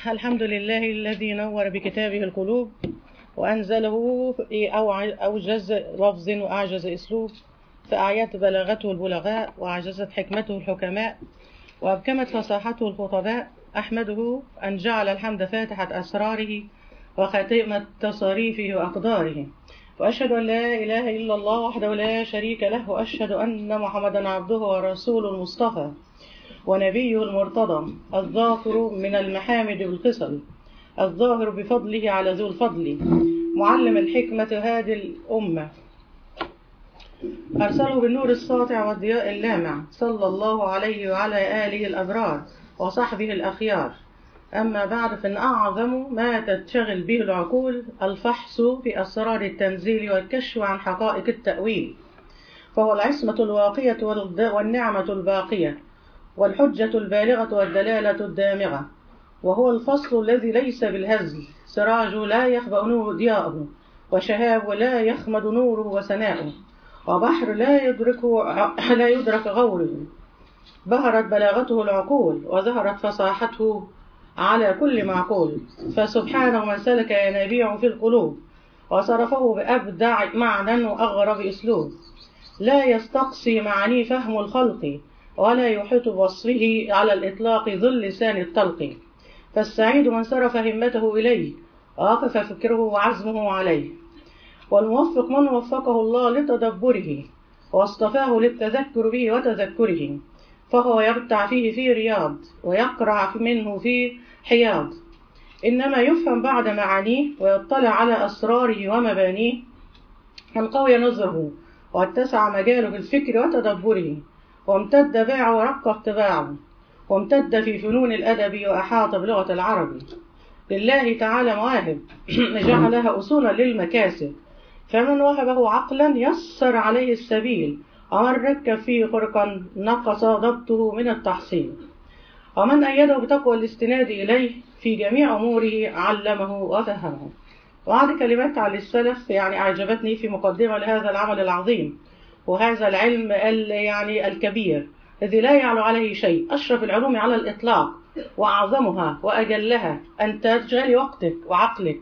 الحمد لله الذي نور بكتابه القلوب وأنزله في أوع- أوجز لفظ وأعجز أسلوب فأعيت بلاغته البلغاء وأعجزت حكمته الحكماء وأبكمت فصاحته الخطباء أحمده أن جعل الحمد فاتحة أسراره وخاتمة تصاريفه وأقداره وأشهد أن لا إله إلا الله وحده لا شريك له وأشهد أن محمدا عبده ورسوله المصطفى ونبيه المرتضى الظافر من المحامد بالقصل الظاهر بفضله على ذو الفضل معلم الحكمة هادي الأمة أرسله بالنور الساطع والضياء اللامع صلى الله عليه وعلى آله الأبرار وصحبه الأخيار أما بعد فإن أعظم ما تتشغل به العقول الفحص في أسرار التنزيل والكشف عن حقائق التأويل فهو العصمة الواقية والد- والنعمة الباقية والحجة البالغة والدلالة الدامغة وهو الفصل الذي ليس بالهزل سراج لا يخبأ نور ضياءه وشهاب لا يخمد نوره وسناؤه وبحر لا يدركه لا يدرك غوره بهرت بلاغته العقول وظهرت فصاحته على كل معقول فسبحانه من سلك ينابيع في القلوب وصرفه بأبدع معنى وأغرب أسلوب لا يستقصي معاني فهم الخلق ولا يحيط بوصفه على الإطلاق ذو اللسان الطلق فالسعيد من صرف همته إليه ووقف فكره وعزمه عليه والموفق من وفقه الله لتدبره واصطفاه للتذكر به وتذكره فهو يرتع فيه في رياض ويقرع منه في حياض إنما يفهم بعد معانيه ويطلع على أسراره ومبانيه من قوي نظره واتسع مجاله بالفكر وتدبره وامتد باعه ورق اطباعه وامتد في فنون الأدب وأحاط بلغة العرب لله تعالى مواهب جعلها أصولا للمكاسب فمن وهبه عقلا يسر عليه السبيل ومن ركب فيه خرقا نقص ضبطه من التحصيل ومن أيده بتقوى الاستناد إليه في جميع أموره علمه وفهمه وهذه كلمات على السلف يعني أعجبتني في مقدمة لهذا العمل العظيم وهذا العلم ال- يعني الكبير الذي لا يعلو عليه شيء أشرف العلوم على الإطلاق وأعظمها وأجلها أن تشغلي وقتك وعقلك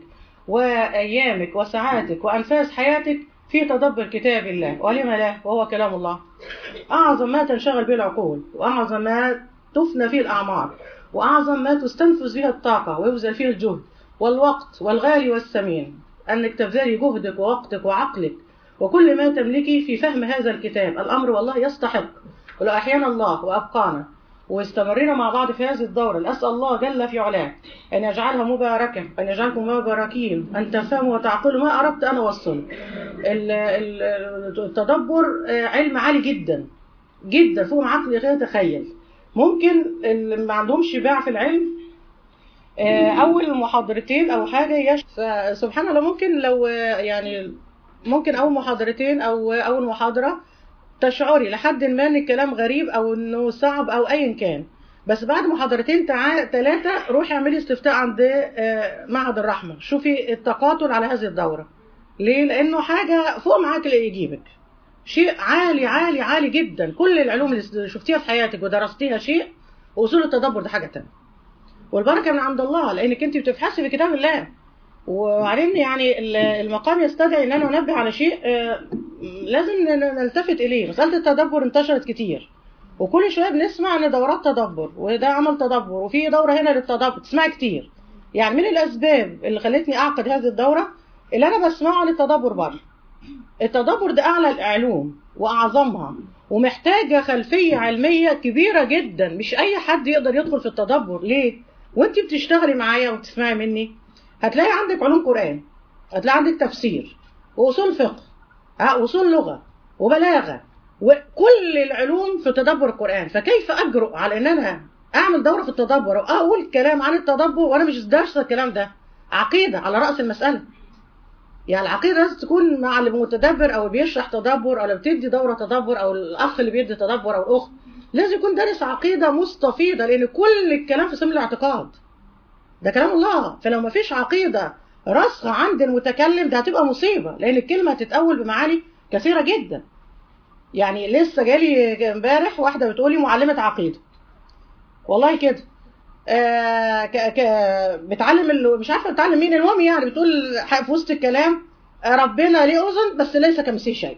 وأيامك وساعاتك وأنفاس حياتك في تدبر كتاب الله ولم لا وهو كلام الله أعظم ما تنشغل به العقول وأعظم ما تفنى فيه الأعمار وأعظم ما تستنفذ فيها الطاقة ويبذل فيه الجهد والوقت والغالي والثمين أنك تبذلي جهدك ووقتك وعقلك وكل ما تملكي في فهم هذا الكتاب الأمر والله يستحق ولو أحيانا الله وأبقانا واستمرينا مع بعض في هذه الدورة أسأل الله جل في علاه أن يجعلها مباركة أن يجعلكم مباركين أن تفهموا وتعقلوا ما أردت أن أوصله ال- ال- التدبر آه، علم عالي جدا جدا فوق ما عقلي غير يتخيل ممكن اللي ما عندهمش باع في العلم آه، اول محاضرتين او حاجه يش... فسبحان الله ممكن لو آه، يعني ممكن اول محاضرتين او اول محاضره تشعري لحد ما ان الكلام غريب او انه صعب او ايا كان بس بعد محاضرتين تع... ثلاثه روحي اعملي استفتاء عند آه، معهد الرحمه شوفي التقاتل على هذه الدوره ليه لانه حاجه فوق معاك اللي يجيبك شيء عالي عالي عالي جدا كل العلوم اللي شفتيها في حياتك ودرستيها شيء واصول التدبر ده حاجه تانية والبركه من عند الله لانك انت بتبحثي في كتاب الله وبعدين يعني ال- المقام يستدعي ان انا انبه على شيء آه، لازم ن- نلتفت اليه مساله التدبر انتشرت كتير وكل شويه بنسمع ان دورات تدبر وده عمل تدبر وفي دوره هنا للتدبر تسمعي كتير يعني من الاسباب اللي خلتني اعقد هذه الدوره اللي انا بسمعه للتدبر بره التدبر ده اعلى العلوم واعظمها ومحتاجه خلفيه علميه كبيره جدا مش اي حد يقدر يدخل في التدبر ليه وانت بتشتغلي معايا وبتسمعي مني هتلاقي عندك علوم قران هتلاقي عندك تفسير واصول فقه ها اصول لغه وبلاغه وكل العلوم في تدبر القران فكيف اجرؤ على ان انا اعمل دوره في التدبر او اقول كلام عن التدبر وانا مش دارسه الكلام ده عقيده على راس المساله يعني العقيدة لازم تكون مع اللي متدبر أو بيشرح تدبر أو اللي بتدي دورة تدبر أو الأخ اللي بيدي تدبر أو الأخت لازم يكون دارس عقيدة مستفيضة لأن كل الكلام في سبيل الاعتقاد ده كلام الله فلو ما فيش عقيدة راسخة عند المتكلم ده هتبقى مصيبة لأن الكلمة هتتأول بمعاني كثيرة جدا يعني لسه جالي امبارح واحدة بتقولي معلمة عقيدة والله كده آه ك... ك... بتعلم ال... مش عارفه بتعلم مين المهم يعني بتقول ح- في وسط الكلام آه، ربنا ليه اذن بس ليس كمثله شيء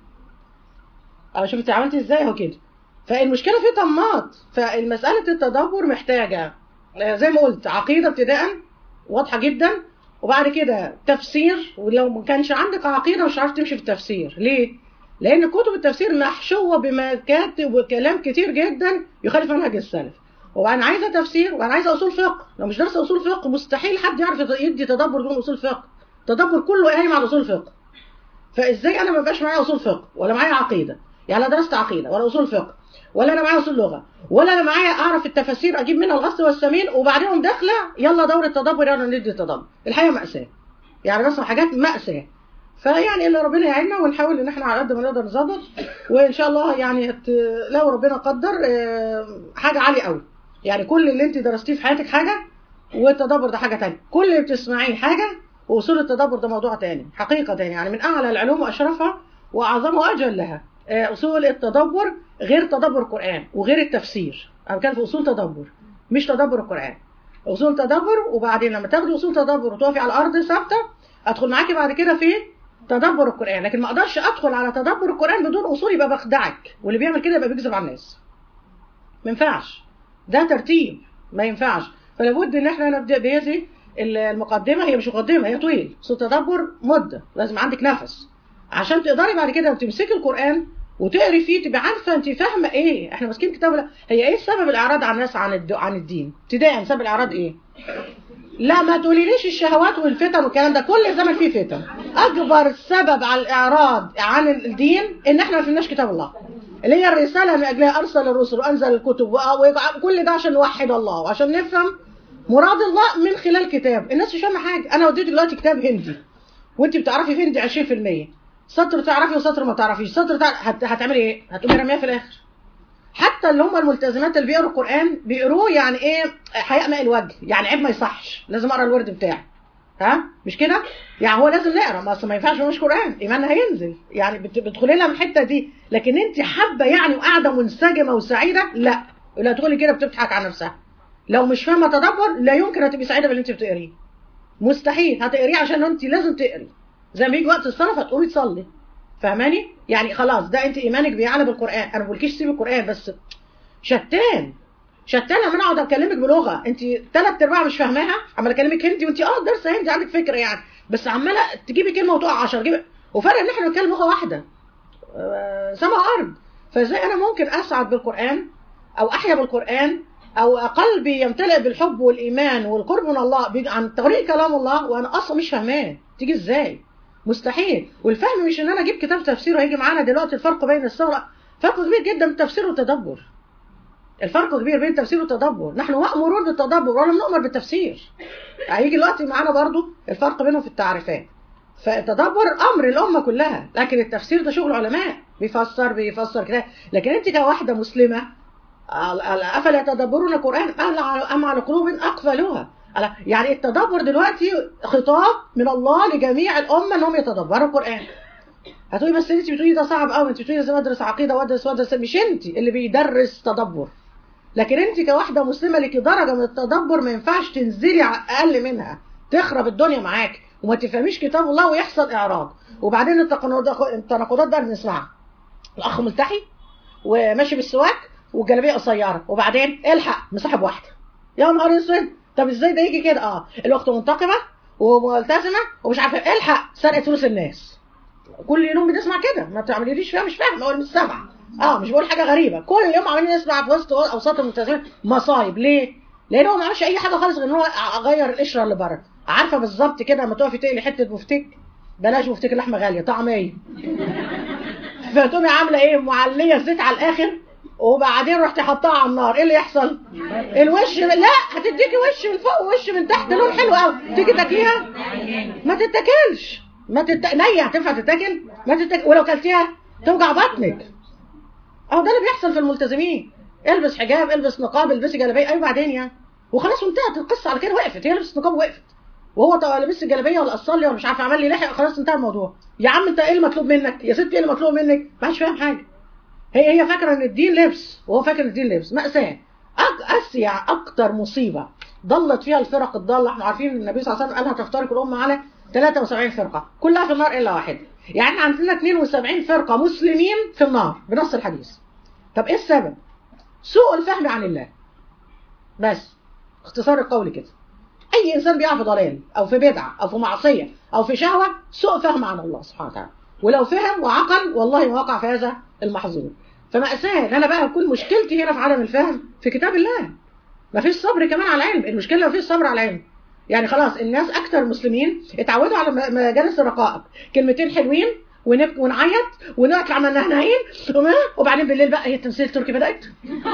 اه شوف انت عملتي ازاي اهو كده فالمشكله في طماط فالمساله التدبر محتاجه آه، زي ما قلت عقيده ابتداء واضحه جدا وبعد كده تفسير ولو ما كانش عندك عقيده مش عارف تمشي في التفسير ليه لان كتب التفسير محشوه بمكاتب وكلام كتير جدا يخالف منهج السلف وانا عايزه تفسير وانا عايزه اصول فقه لو مش دارسه اصول فقه مستحيل حد يعرف يدي تدبر دون اصول فقه التدبر كله قايم على اصول فقه فازاي انا ما بقاش معايا اصول فقه ولا معايا عقيده يعني لا درست عقيده ولا اصول فقه ولا انا معايا اصول لغه ولا انا معايا اعرف التفاسير اجيب منها الاصل والثمين وبعدين اقوم داخله يلا دوره تدبر يلا ندي تدبر الحقيقه ماساه يعني بس حاجات ماساه فيعني اللي ربنا يعيننا ونحاول ان احنا على قد ما نقدر نظبط وان شاء الله يعني هت... لو ربنا قدر آه، حاجه عاليه قوي يعني كل اللي انت درستيه في حياتك حاجه والتدبر ده حاجه تانية كل اللي بتسمعيه حاجه واصول التدبر ده موضوع تاني حقيقه تاني يعني من اعلى العلوم واشرفها واعظمها واجلها آه، اصول التدبر غير تدبر القران وغير التفسير انا بتكلم في اصول تدبر مش تدبر القران اصول تدبر وبعدين لما تاخدي اصول تدبر وتقفي على الارض ثابته ادخل معاكي بعد كده في تدبر القران لكن ما اقدرش ادخل على تدبر القران بدون اصول يبقى بخدعك واللي بيعمل كده يبقى بيكذب على الناس ما ينفعش ده ترتيب ما ينفعش فلابد ان احنا نبدا بهذه المقدمه هي مش مقدمه هي طويل بس التدبر مده لازم عندك نفس عشان تقدري بعد كده تمسكي القران وتقري فيه تبقى عارفه انت فاهمه ايه احنا ماسكين كتاب لا هي ايه سبب الاعراض عن الناس عن الد... عن الدين ابتداء سبب الاعراض ايه لا ما تقوليليش الشهوات والفتن والكلام ده كل زمن فيه فتن اكبر سبب على الاعراض عن الدين ان احنا ما فهمناش كتاب الله اللي هي الرساله من اجلها ارسل الرسل وانزل الكتب وكل ده عشان نوحد الله وعشان نفهم مراد الله من خلال كتاب الناس مش فاهمه حاجه انا وديت دلوقتي كتاب هندي وانت بتعرفي هندي 20% سطر تعرفي وسطر ما تعرفيش سطر تعرف هت... هتعملي ايه هتقومي رميها في الاخر حتى اللي هم الملتزمات اللي بيقروا القران بيقروه يعني ايه حياء ماء الوجه يعني عيب ما يصحش لازم اقرا الورد بتاعي ها مش كده يعني هو لازم نقرا ما اصل ما ينفعش مش قران ايماننا هينزل يعني بت... بتدخلي لها من الحته دي لكن انت حابه يعني وقاعده منسجمه وسعيده لا لا تقولي كده بتضحك على نفسها لو مش فاهمه تدبر لا يمكن هتبقي سعيده باللي انت بتقريه مستحيل هتقريه عشان انت لازم تقري زي ما يجي وقت الصلاه فتقومي تصلي فاهماني يعني خلاص ده انت ايمانك بيعلى بالقران انا ما بقولكيش سيبي القران بس شتان شتان لما انا اقعد اكلمك بلغه انت ثلاث ارباع مش فاهماها عمال اكلمك هندي وانت اه دارسه هندي عندك فكره يعني بس عماله تجيبي كلمه وتقع 10 جيبي وفرق ان احنا بنتكلم لغه واحده آه سما ارض فازاي انا ممكن اسعد بالقران او احيا بالقران او قلبي يمتلئ بالحب والايمان والقرب من الله عن طريق كلام الله وانا اصلا مش فاهماه تيجي ازاي مستحيل والفهم مش ان انا اجيب كتاب تفسير وهيجي معانا دلوقتي الفرق بين الصورة فرق كبير جدا بين التفسير والتدبر الفرق كبير بين التفسير والتدبر نحن مأمورون بالتدبر ولا بنؤمر بالتفسير هيجي دلوقتي معانا برضو الفرق بينهم في التعريفات فالتدبر امر الامه كلها لكن التفسير ده شغل علماء بيفسر بيفسر كده لكن انت كواحده مسلمه افلا يتدبرون القران ام على قلوب اقفلوها يعني التدبر دلوقتي خطاب من الله لجميع الامه انهم يتدبروا القران هتقولي بس انت بتقولي ده صعب قوي انت بتقولي لازم ادرس عقيده وادرس وادرس مش انت اللي بيدرس تدبر لكن انت كواحده مسلمه لك درجه من التدبر ما ينفعش تنزلي اقل منها تخرب الدنيا معاك وما تفهميش كتاب الله ويحصل اعراض وبعدين التناقضات بقى بنسمعها الاخ ملتحي وماشي بالسواك والجلابيه قصيره وبعدين الحق مصاحب واحده يا نهار اسود طب ازاي ده يجي كده اه الاخت منتقمه وملتزمه ومش عارفه الحق سرقت فلوس الناس كل يوم بنسمع كده ما بتعمليليش فيها مش فاهمه ولا مش سامعه اه مش بقول حاجه غريبه كل يوم عمالين نسمع في وسط اوساط الملتزمين مصايب ليه؟ لان هو ما عملش اي حاجه خالص غير ان هو غير القشره اللي بره عارفه بالظبط كده لما تقفي تقلي حته بفتيك بلاش بفتيك لحمه غاليه طعم ايه؟ فتقومي عامله ايه معليه الزيت على الاخر وبعدين رحتي حطها على النار ايه اللي يحصل الوش لا هتديكي وش من فوق ووش من تحت لون حلو قوي تيجي تاكليها ما تتاكلش ما تت... نية هتنفع تتاكل ما تتاكل ولو كلتيها توجع بطنك اهو ده اللي بيحصل في الملتزمين البس حجاب البس نقاب البسي جلابيه ايوه بعدين يعني وخلاص وانتهت القصه على كده وقفت هي لبست نقاب وقفت وهو لبس الجلابيه ولا قصلي ولا مش عارف عمل لي لحق خلاص انتهى الموضوع يا عم انت ايه المطلوب منك يا ستي ايه المطلوب منك ما حدش فاهم حاجه هي هي فاكره ان الدين لبس وهو فاكر ان الدين لبس مأساة أك أسيع أك اكتر مصيبه ضلت فيها الفرق الضاله احنا عارفين ان النبي صلى الله عليه وسلم قال هتفترق الامه على 73 فرقه كلها في النار الا واحد يعني احنا عندنا 72 فرقه مسلمين في النار بنص الحديث طب ايه السبب سوء الفهم عن الله بس اختصار القول كده اي انسان بيقع في ضلال او في بدعه او في معصيه او في شهوه سوء فهم عن الله سبحانه وتعالى ولو فهم وعقل والله ما وقع في هذا المحظور فمأساة ان انا بقى كل مشكلتي هنا في عدم الفهم في كتاب الله ما فيش صبر كمان على العلم المشكله ما فيش صبر على العلم يعني خلاص الناس اكتر المسلمين اتعودوا على م- مجالس الرقائق كلمتين حلوين ونبكي ونعيط ونطلع من نهنهين وبعدين بالليل بقى هي التمثيل التركي بدات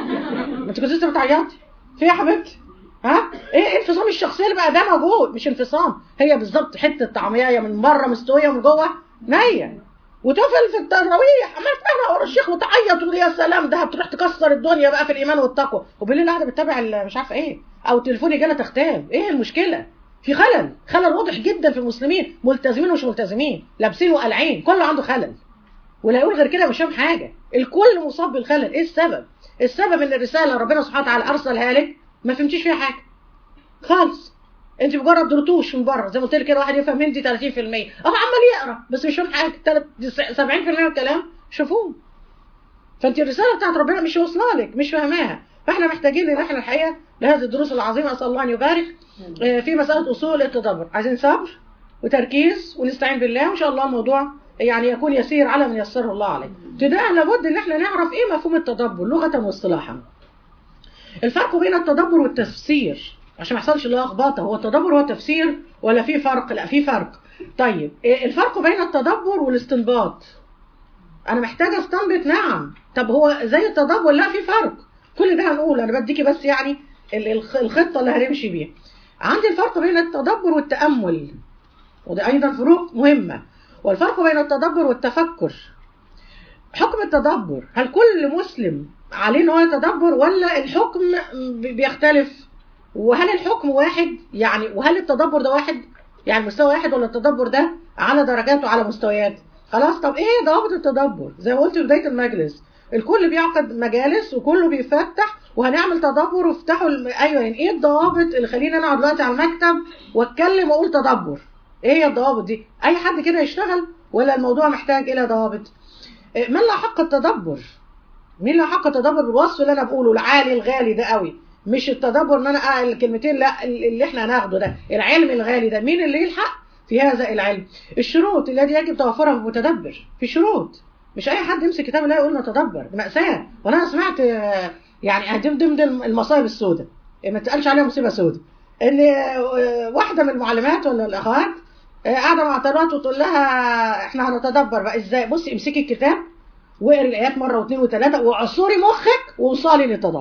ما انت كنت لسه بتعيطي في إيه يا حبيبتي ها ايه انفصام الشخصيه اللي بقى ده موجود مش انفصام هي بالظبط حته طعميه من بره مستويه ومن جوه نيه وتفل في التراويح عمال تقرا ورا الشيخ وتعيط وتقول يا سلام ده هتروح تكسر الدنيا بقى في الايمان والتقوى وبالليل قاعده بتتابع ال- مش عارفه ايه او تليفوني جالها تختام ايه المشكله في خلل خلل واضح جدا في المسلمين ملتزمين ومش ملتزمين لابسين وقلعين كله عنده خلل ولا يقول غير كده مش فاهم حاجه الكل مصاب بالخلل ايه السبب السبب ان الرساله ربنا سبحانه وتعالى ارسلها لك ما فهمتيش فيها حاجه خالص انت مجرد رتوش من بره زي ما قلت لك كده واحد يفهم هندي 30% اهو عمال يقرا بس مش فاهم حاجه تلات- 70% من الكلام شوفوه فانت الرساله بتاعت ربنا مش واصله لك مش فاهماها فاحنا محتاجين ان احنا الحقيقه لهذه الدروس العظيمه اسال الله ان يبارك آه، في مساله اصول التدبر عايزين صبر وتركيز ونستعين بالله وان شاء الله الموضوع يعني يكون يسير على من يسره الله عليه ابتداء لابد ان احنا نعرف ايه مفهوم التدبر لغه واصطلاحا الفرق بين التدبر والتفسير عشان ما يحصلش لخبطه هو التدبر هو تفسير ولا في فرق لا في فرق طيب إيه الفرق بين التدبر والاستنباط انا محتاجه استنبط نعم طب هو زي التدبر لا في فرق كل ده هنقول انا بديكي بس يعني ال- الخ- الخطه اللي هنمشي بيها عندي الفرق بين التدبر والتامل وده ايضا فروق مهمه والفرق بين التدبر والتفكر حكم التدبر هل كل مسلم عليه ان هو يتدبر ولا الحكم بي- بيختلف وهل الحكم واحد يعني وهل التدبر ده واحد يعني مستوى واحد ولا التدبر ده على درجات وعلى مستويات خلاص طب ايه ضوابط التدبر زي ما قلت في بدايه المجلس الكل بيعقد مجالس وكله بيفتح وهنعمل تدبر وافتحوا الم... ايوه يعني ايه الضوابط اللي خليني انا اقعد دلوقتي على المكتب واتكلم واقول تدبر ايه هي الضوابط دي اي حد كده يشتغل ولا الموضوع محتاج الى ضوابط إيه، من له حق التدبر مين له حق التدبر بالوصف اللي انا بقوله العالي الغالي ده قوي مش التدبر ان انا اقل الكلمتين لا اللي احنا هناخده ده العلم الغالي ده مين اللي يلحق في هذا العلم الشروط التي يجب توفرها في المتدبر في شروط مش اي حد يمسك كتاب الله يقول نتدبر دي مأساة وانا سمعت آه، يعني دي ضمن المصايب السوداء ما تقالش عليها مصيبه سوداء ان آه، واحده من المعلمات ولا الاخوات آه، قاعده مع طلبات وتقول لها احنا هنتدبر بقى ازاي بصي امسكي الكتاب واقري الايات مره واثنين وثلاثه وعصري مخك ووصلي للتدبر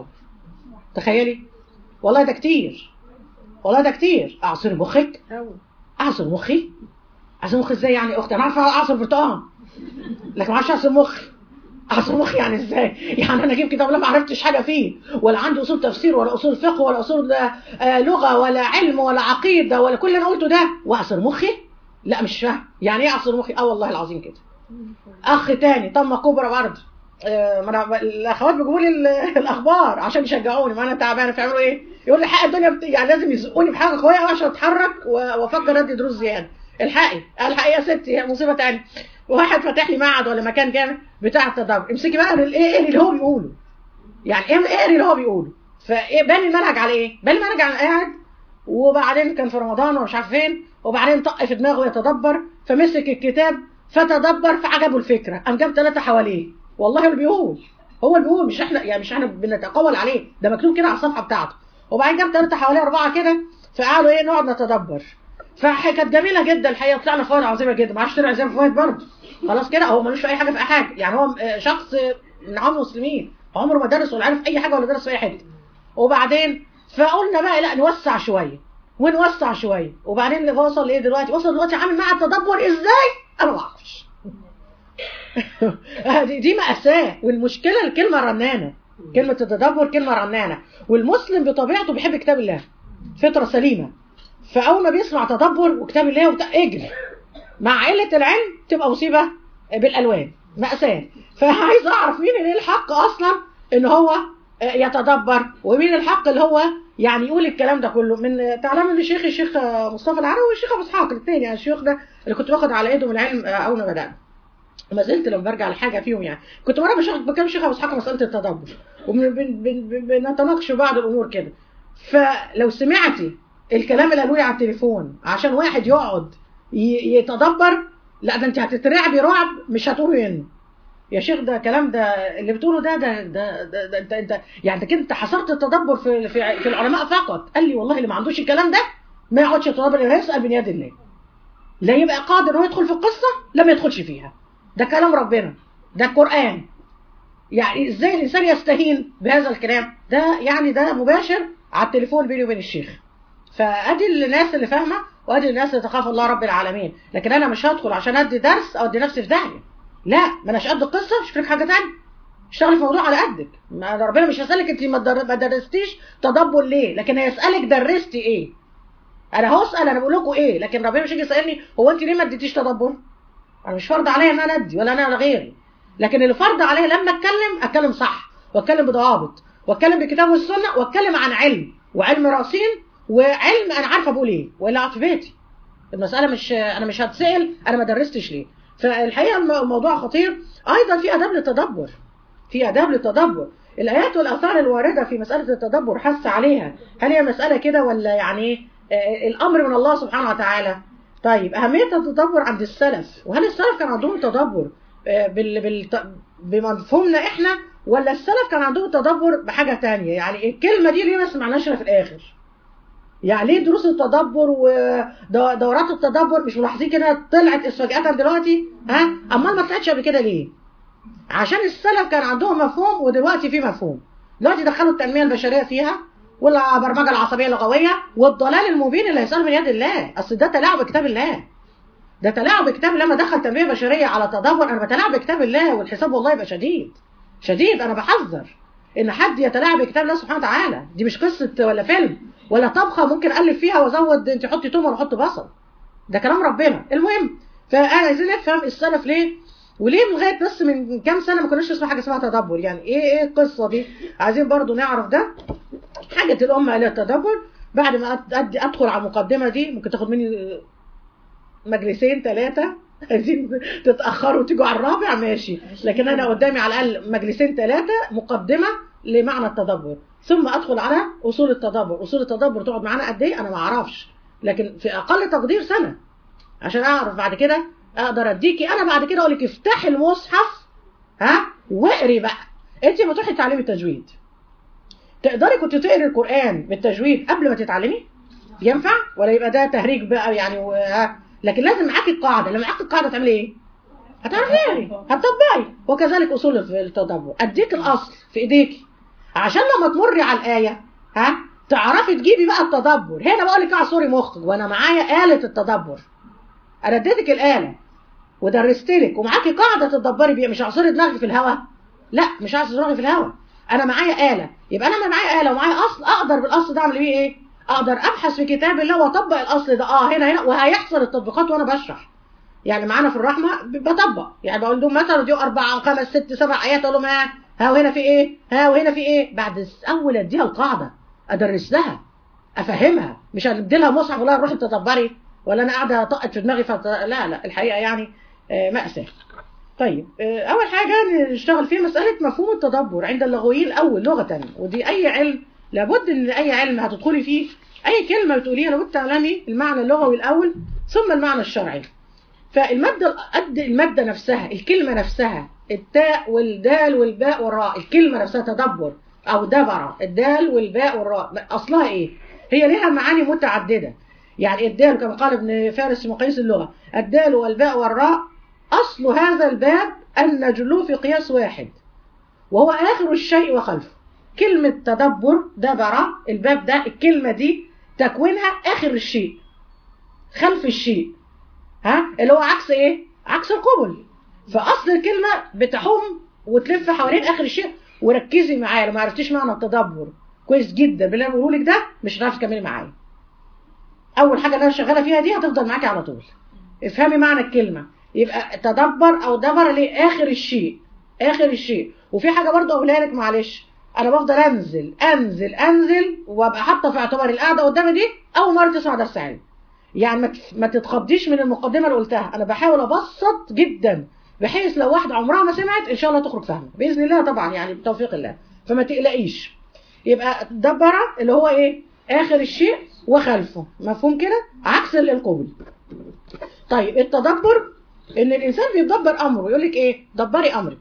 تخيلي والله ده كتير والله ده كتير اعصر مخك اعصر مخي اعصر مخي ازاي يعني يا اختي انا عارفه اعصر برتقال لكن ما اعرفش اعصر مخي اعصر مخي يعني ازاي يعني انا اجيب كتاب لا ما عرفتش حاجه فيه ولا عندي اصول تفسير ولا اصول فقه ولا اصول آه، لغه ولا علم ولا عقيده ولا كل اللي انا قلته ده واعصر مخي لا مش فاهم يعني ايه اعصر مخي اه والله العظيم كده اخ تاني طمه كبرى برضه آه، ما انا الاخوات بيجيبوا لي ال- الاخبار عشان يشجعوني ما انا تعبانه فيعملوا ايه؟ يقول لي حق الدنيا بت... يعني لازم يزقوني بحاجه قويه قوي عشان اتحرك و- وافكر ادي دروس زياده الحقي الحقي يا ستي هي مصيبه تانية واحد فاتح لي معهد ولا مكان جامد بتاع التدبر امسكي بقى ال- ايه ايه اللي هو بيقوله يعني ايه ايه اللي هو بيقوله فايه باني المنهج على ايه؟ باني المنهج على قاعد وبعدين كان في رمضان ومش عارف فين وبعدين طق في دماغه يتدبر فمسك الكتاب فتدبر فعجبه الفكره قام جاب ثلاثه حواليه والله اللي بيقول هو اللي بيقول مش احنا يعني مش احنا بنتقول عليه ده مكتوب كده على الصفحه بتاعته وبعدين جاب ثلاثه حواليه اربعه كده فقالوا ايه نقعد نتدبر فكانت جميله جدا الحقيقه طلعنا فوائد عظيمه جدا ما عادش طلع زي فوائد برضه خلاص كده هو ملوش في اي حاجه في اي حاجه يعني هو آه، شخص من عام المسلمين عمره ما درس ولا عارف اي حاجه ولا درس في اي حته وبعدين فقلنا بقى لا نوسع شويه ونوسع شويه وبعدين وصل ايه دلوقتي وصل دلوقتي عامل مع التدبر ازاي انا ما اعرفش دي دي مأساة والمشكلة الكلمة رنانة كلمة التدبر كلمة رنانة والمسلم بطبيعته بيحب كتاب الله فطرة سليمة فأول ما بيسمع تدبر وكتاب الله وبتاع اجري مع قلة العلم تبقى مصيبة بالألوان مأساة فعايز أعرف مين اللي الحق أصلا إن هو آه، يتدبر ومين الحق اللي هو يعني يقول الكلام ده كله من تعلم ان الشيخ الشيخ آه، مصطفى العلوي والشيخ ابو اسحاق الاثنين يعني الشيوخ ده اللي كنت باخد على ايدهم العلم آه، اول ما بدانا وما زلت لما برجع لحاجه فيهم يعني كنت مره بشيخ بكلم الشيخ ابو اسحاق مساله التدبر وبنتناقش بعض الامور كده فلو سمعتي الكلام اللي قالوا لي على التليفون عشان واحد يقعد ي- يتدبر لا ده انت هتترعبي رعب مش هتقومي منه يا شيخ ده كلام ده اللي بتقوله ده ده ده, ده, ده انت انت يعني انت كنت حصرت التدبر في في, في العلماء فقط قال لي والله اللي ما عندوش الكلام ده ما يقعدش يتدبر لا يسال من يد الله لا يبقى قادر انه يدخل في القصه لا ما يدخلش فيها ده كلام ربنا ده القران يعني ازاي الانسان يستهين بهذا الكلام ده يعني ده مباشر على التليفون بيني وبين الشيخ فادي الناس اللي فاهمه وادي الناس اللي تخاف الله رب العالمين لكن انا مش هدخل عشان ادي درس او ادي نفسي في داهيه لا ما اناش قد القصه شوف لك حاجه ثانيه اشتغلي في موضوع على قدك ما ده ربنا مش هيسالك انت ما در- ما درستيش تدبر ليه لكن هيسالك درستي ايه انا هسال انا بقول لكم ايه لكن ربنا مش هيجي يسالني هو انت ليه ما اديتيش تدبر انا مش فرض عليا ان انا ادي ولا انا على غيري لكن اللي فرض عليا لما اتكلم اتكلم صح واتكلم بضوابط واتكلم بالكتاب والسنه واتكلم عن علم وعلم راسين وعلم انا عارفه بقول ايه والا اقعد في بيتي المساله مش انا مش هتسال انا ما درستش ليه فالحقيقه الم- الموضوع خطير ايضا في اداب للتدبر في اداب للتدبر الايات والاثار الوارده في مساله التدبر حث عليها هل هي مساله كده ولا يعني ايه آه، الامر من الله سبحانه وتعالى طيب اهميه التدبر عند السلف وهل السلف كان عندهم تدبر آه، بال بال بمفهومنا احنا ولا السلف كان عندهم تدبر بحاجه تانية يعني الكلمه دي ليه ما سمعناش إلا في الاخر يعني ليه دروس التدبر ودورات التدبر مش ملاحظين كده طلعت فجأة دلوقتي ها امال ما طلعتش قبل كده ليه عشان السلف كان عندهم مفهوم ودلوقتي في مفهوم دلوقتي دخلوا التنميه البشريه فيها والبرمجه العصبيه اللغويه والضلال المبين اللي هيصل من يد الله اصل ده تلاعب بكتاب الله ده تلاعب بكتاب الله لما دخل تنميه بشريه على تدبر انا بتلاعب بكتاب الله والحساب والله يبقى شديد شديد انا بحذر ان حد يتلاعب بكتاب الله سبحانه وتعالى دي مش قصه ولا فيلم ولا طبخه ممكن الف فيها وازود انت حطي توم ولا حطي بصل ده كلام ربنا المهم فعايزين نفهم السلف ليه وليه لغايه بس من كام سنه ما كناش نسمع حاجه اسمها تدبر يعني ايه ايه القصه دي عايزين برضو نعرف ده حاجه الامه الى التدبر بعد ما أد- أد- ادخل على المقدمه دي ممكن تاخد مني مجلسين ثلاثه عايزين تتاخروا وتيجوا على الرابع ماشي لكن انا قدامي على الاقل مجلسين ثلاثه مقدمه لمعنى التدبر ثم ادخل على اصول التدبر اصول التدبر تقعد معانا قد ايه انا ما اعرفش لكن في اقل تقدير سنه عشان اعرف بعد كده اقدر اديكي انا بعد كده اقول لك افتحي المصحف ها واقري بقى انت ما تروحي تتعلمي التجويد تقدري كنت تقري القران بالتجويد قبل ما تتعلمي ينفع ولا يبقى ده تهريج بقى يعني و... ها؟ لكن لازم معاكي القاعده لما معاكي القاعده تعملي ايه هتعرفي هتطبقي وكذلك اصول التدبر اديك الاصل في ايديكي عشان لما تمري على الايه ها تعرفي تجيبي بقى التدبر هنا بقول لك اعصري مخك وانا معايا آلة التدبر انا اديتك الآلة ودرست لك ومعاكي قاعدة تدبري بيها مش اعصري دماغي في الهوا لا مش اعصري دماغي في الهوا انا معايا آلة يبقى انا لما معايا آلة ومعايا اصل اقدر بالاصل ده اعمل بيه ايه اقدر ابحث في كتاب الله واطبق الاصل ده اه هنا هنا وهيحصل التطبيقات وانا بشرح يعني معانا في الرحمه ب- بطبق يعني بقول لهم مثلا دي اربع خمس ست سبع ايات اقول لهم ها ها وهنا في ايه ها وهنا في ايه بعد الس- اول اديها القاعده ادرس لها افهمها مش هندي لها مصحف ولا روحي تدبري ولا انا قاعده اطقط في دماغي فت... لا لا الحقيقه يعني آه، مأساة طيب آه، اول حاجه نشتغل فيها مساله مفهوم التدبر عند اللغويين الاول لغه ودي اي علم لابد ان اي علم هتدخلي فيه اي كلمه بتقوليها لابد تعلمي المعنى اللغوي الاول ثم المعنى الشرعي فالمادة قد المادة نفسها الكلمة نفسها التاء والدال والباء والراء الكلمة نفسها تدبر أو دبر الدال والباء والراء أصلها إيه؟ هي لها معاني متعددة يعني الدال كما قال ابن فارس في مقاييس اللغة الدال والباء والراء أصل هذا الباب أن نجلوه في قياس واحد وهو آخر الشيء وخلفه كلمة تدبر دبر الباب ده الكلمة دي تكوينها آخر الشيء خلف الشيء ها اللي هو عكس ايه عكس القبل فاصل الكلمه بتحوم وتلف حوالين اخر الشيء وركزي معايا لو ما عرفتيش معنى التدبر كويس جدا باللي انا بقوله لك ده مش هتعرفي تكملي معايا اول حاجه اللي انا شغاله فيها دي هتفضل معاكي على طول افهمي معنى الكلمه يبقى تدبر او دبر لاخر الشيء اخر الشيء وفي حاجه برضه اقولها لك معلش انا بفضل انزل انزل انزل وابقى حاطه في اعتبار القعده قدامي دي اول مره تسمع درس علم يعني ما تف- ما تتخضيش من المقدمه اللي قلتها انا بحاول ابسط جدا بحيث لو واحده عمرها ما سمعت ان شاء الله تخرج فاهمه باذن الله طبعا يعني بتوفيق الله فما تقلقيش يبقى دبر اللي هو ايه اخر الشيء وخلفه مفهوم كده عكس القبول طيب التدبر ان الانسان بيدبر امره يقول لك ايه دبري امرك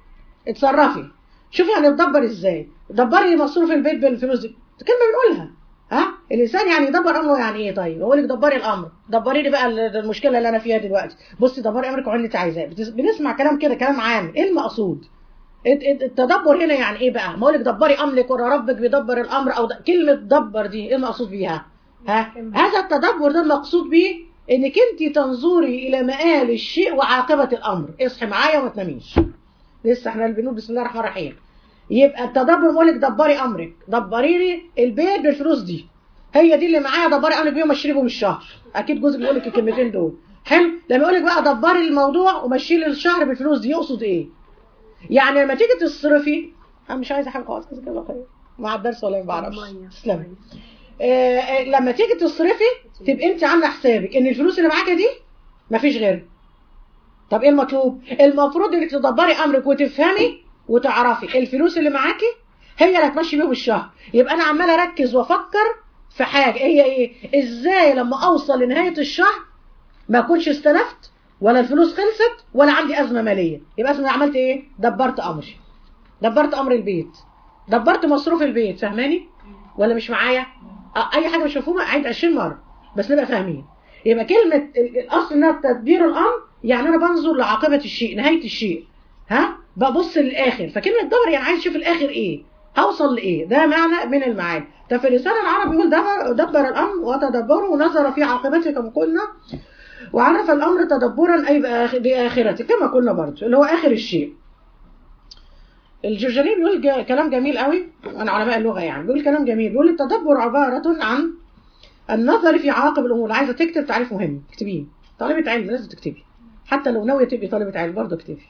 اتصرفي شوفي هنتدبر ازاي دبري مصروف البيت بالفلوس دي كلمه بنقولها ها الانسان يعني يدبر امره يعني ايه طيب يقول لك دبري الامر دبري لي بقى ال- المشكله اللي انا فيها دلوقتي بصي دبري امرك وعملي اللي انت عايزاه بتس- بنسمع كلام كده كلام عام ايه المقصود الت- الت- التدبر هنا يعني ايه بقى ما اقول لك دبري امرك ورا ربك بيدبر الامر او د... كلمه دبر دي ايه المقصود بيها ها هذا التدبر ده المقصود بيه انك انت تنظري الى مآل الشيء وعاقبه الامر اصحي معايا وما تناميش لسه احنا بنقول بسم الله الرحمن الرحيم يبقى التدبر بقول لك دبري امرك دبري لي البيت بالفلوس دي هي دي اللي معايا دبري امرك بيهم اشتري بهم الشهر اكيد جوزك بيقول لك الكلمتين دول حلو لما يقول لك بقى دبري الموضوع ومشي لي الشهر بالفلوس دي يقصد ايه يعني لما تيجي تصرفي انا مش عايزه حاجه خالص جزاك الله خير مع الدرس ولا ما بعرفش تسلمي آه، آه، لما تيجي تصرفي تبقى انت عامله حسابك ان الفلوس اللي معاكي دي مفيش غيرها طب ايه المطلوب المفروض انك تدبري امرك وتفهمي وتعرفي الفلوس اللي معاكي هي اللي هتمشي بيهم الشهر يبقى انا عماله اركز وافكر في حاجه هي ايه ازاي لما اوصل لنهايه الشهر ما اكونش استلفت ولا الفلوس خلصت ولا عندي ازمه ماليه يبقى اسمي عملت ايه دبرت امري دبرت امر البيت دبرت مصروف البيت فاهماني ولا مش معايا آه، اي حاجه مش مفهومه اعيد 20 مره بس نبقى فاهمين يبقى كلمه ال- الاصل انها تدبير الامر يعني انا بنظر لعاقبه الشيء نهايه الشيء ها ببص للاخر فكلمه دبر يعني عايز اشوف الاخر ايه هوصل لايه ده معنى من المعاني طب في اللسان العربي يقول دبر, دبر الامر وتدبره ونظر في عاقبته كما قلنا وعرف الامر تدبرا اي بآخ- باخرته كما قلنا برضه اللي هو اخر الشيء الجرجاني بيقول جا- كلام جميل قوي عن علماء اللغه يعني بيقول كلام جميل بيقول التدبر عباره عن النظر في عواقب الامور عايزه تكتب تعريف مهم اكتبيه طالبه علم لازم تكتبي حتى لو ناويه تبقي طالبه علم برضه اكتبي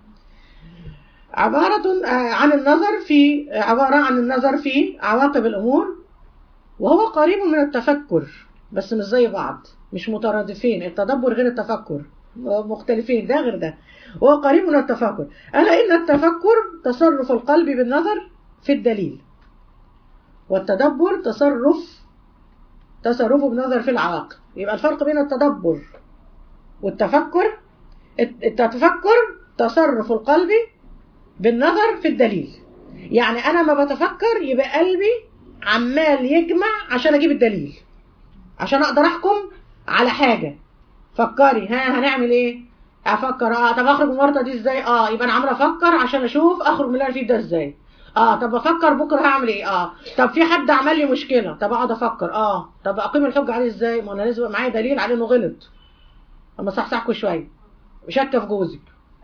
عبارة آه، عن النظر في عبارة عن النظر في عواقب الأمور وهو قريب من التفكر بس مش زي بعض مش مترادفين التدبر غير التفكر مختلفين ده غير ده وهو قريب من التفكر ألا إن التفكر تصرف القلب بالنظر في الدليل والتدبر تصرف تصرفه بالنظر في العواقب يبقى الفرق بين التدبر والتفكر الت- التفكر تصرف القلب بالنظر في الدليل يعني انا ما بتفكر يبقى قلبي عمال يجمع عشان اجيب الدليل عشان اقدر احكم على حاجه فكري ها هنعمل ايه افكر اه طب اخرج من الورطه دي ازاي اه يبقى انا عماله افكر عشان اشوف اخرج من اللي انا فيه ده ازاي اه طب افكر بكره هعمل ايه اه طب في حد عمل لي مشكله طب اقعد افكر اه طب اقيم الحجه عليه ازاي ما انا لازم يبقى معايا دليل على انه غلط اما صحصحكوا شويه شاكه في جوزك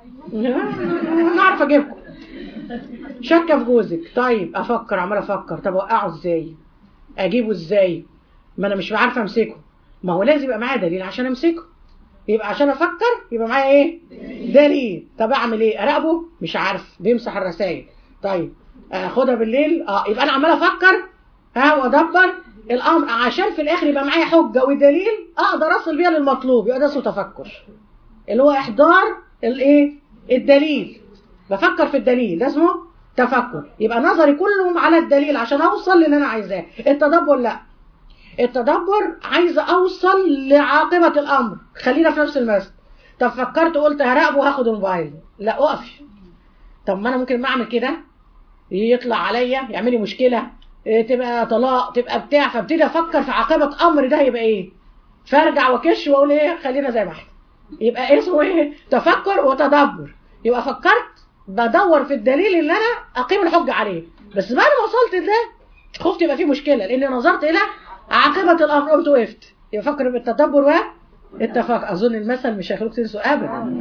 نعرف اجيبكم شاكه في جوزك طيب افكر عمال افكر طب اوقعه ازاي اجيبه ازاي ما انا مش عارفه امسكه ما هو لازم يبقى معايا دليل عشان امسكه يبقى عشان افكر يبقى معايا ايه دليل طب اعمل ايه اراقبه مش عارف بيمسح الرسائل طيب اخدها بالليل اه يبقى انا عمال افكر ها وادبر الامر عشان في الاخر يبقى معايا حجه ودليل اقدر اصل بيها للمطلوب يبقى ده اسمه تفكر اللي هو احضار الايه الدليل بفكر في الدليل ده اسمه تفكر يبقى نظري كلهم على الدليل عشان اوصل للي انا عايزاه التدبر لا التدبر عايزه اوصل لعاقبه الامر خلينا في نفس المثل طب فكرت قلت هراقبه وهاخد الموبايل لا اقفي طب ما انا ممكن ما اعمل كده يطلع عليا يعمل لي مشكله إيه، تبقى طلاق تبقى بتاع فابتدي افكر في عاقبه امر ده هيبقى ايه فارجع واكش واقول ايه خلينا زي ما احنا يبقى اسمه ايه تفكر وتدبر يبقى فكرت بدور في الدليل اللي انا اقيم الحجه عليه بس بعد ما وصلت لده خفت يبقى في مشكله لان نظرت الى عاقبه الامر قمت وقفت يبقى فكر بالتدبر والتفكر اظن المثل مش هيخلوك تنسوا ابدا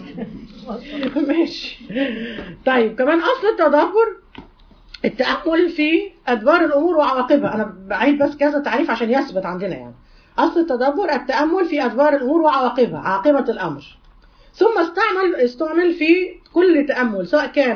ماشي طيب كمان اصل التدبر التامل في ادبار الامور وعواقبها انا بعيد بس كذا تعريف عشان يثبت عندنا يعني اصل التدبر التامل في ادبار الامور وعواقبها عاقبه الامر ثم استعمل استعمل في كل تامل سواء كان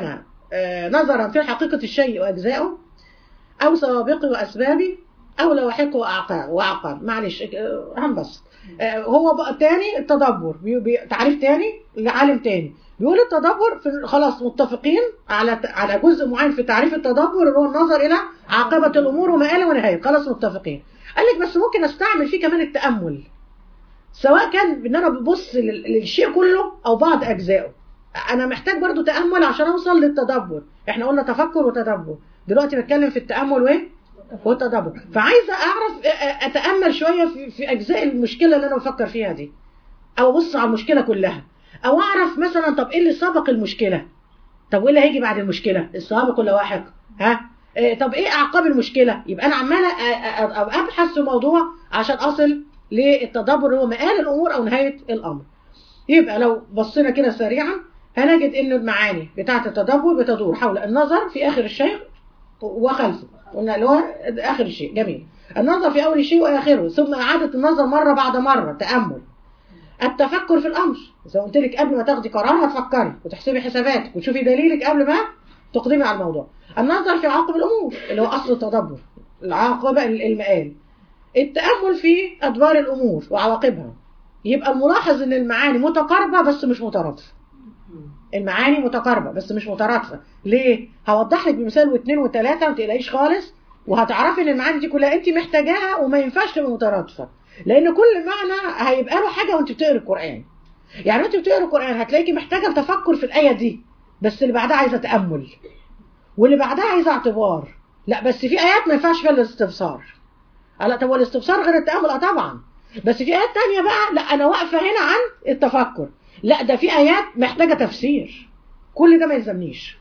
آه، نظرا في حقيقة الشيء وأجزائه أو سوابقه وأسبابه أو لواحقه وأعقاب وأعقاب معلش آه، هنبسط آه، هو بقى تاني التدبر بي- بي- تعريف تاني لعالم تاني بيقول التدبر في خلاص متفقين على على جزء معين في تعريف التدبر اللي هو النظر إلى عاقبة الأمور ومآلها ونهاية خلاص متفقين قال لك بس ممكن استعمل فيه كمان التأمل سواء كان ان انا ببص لل- للشيء كله او بعض اجزائه انا محتاج برضو تامل عشان اوصل للتدبر احنا قلنا تفكر وتدبر دلوقتي بتكلم في التامل وايه والتدبر فعايزه اعرف أ- أ- اتامل شويه في, في اجزاء المشكله اللي انا بفكر فيها دي او ابص على المشكله كلها او اعرف مثلا طب ايه اللي سبق المشكله طب وايه اللي هيجي بعد المشكله السابق ولا لاحق ها إيه طب ايه اعقاب المشكله يبقى انا عماله أ- أ- أ- ابحث في موضوع عشان اصل للتدبر اللي هو مآل الامور او نهايه الامر يبقى لو بصينا كده سريعا هنجد ان المعاني بتاعه التدبر بتدور حول النظر في اخر الشيء وخلفه قلنا اللي هو اخر الشيء جميل النظر في اول الشيء واخره ثم اعاده النظر مره بعد مره تامل التفكر في الامر زي ما قلت لك قبل ما تاخدي قرار هتفكري وتحسبي حساباتك وتشوفي دليلك قبل ما تقدمي على الموضوع النظر في عواقب الامور اللي هو اصل التدبر العاقبه المآل التامل في ادبار الامور وعواقبها يبقى الملاحظ ان المعاني متقاربه بس مش مترادفه المعاني متقاربه بس مش مترادفه ليه هوضح لك بمثال واثنين وثلاثه ما تقلقيش خالص وهتعرفي ان المعاني دي كلها انت محتاجاها وما ينفعش تبقى مترادفه لان كل معنى هيبقى له حاجه وانت بتقري القران يعني وانت بتقري القران هتلاقيكي محتاجه تفكر في الايه دي بس اللي بعدها عايزه تامل واللي بعدها عايزه اعتبار لا بس في ايات ما ينفعش فيها الاستبصار لا طب والاستبصار غير التامل اه طبعا بس في ايات تانية بقى لا انا واقفه هنا عن التفكر لا ده في ايات محتاجه تفسير كل ده ما يلزمنيش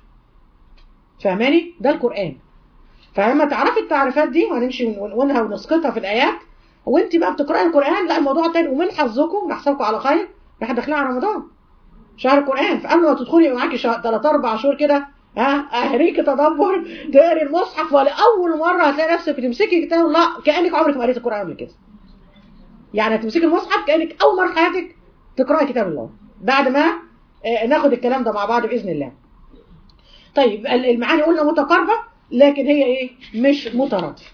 فاهماني ده القران فلما تعرفي التعريفات دي وهنمشي ونقولها ونسقطها في الايات وانت بقى بتقراي القران لا الموضوع تاني ومن حظكم نحسبكم على خير احنا داخلين على رمضان شهر القران فقبل ما تدخلي يبقى معاكي شهر 3 4 شهور كده ها اهريكي تدبر تقري المصحف ولاول مره هتلاقي نفسك بتمسكي كتاب الله كانك عمرك ما قريتي القران قبل كده يعني هتمسكي المصحف كانك اول مره في حياتك تقراي كتاب الله بعد ما آه، ناخد الكلام ده مع بعض باذن الله طيب ال- المعاني قلنا متقاربه لكن هي ايه مش مترادفه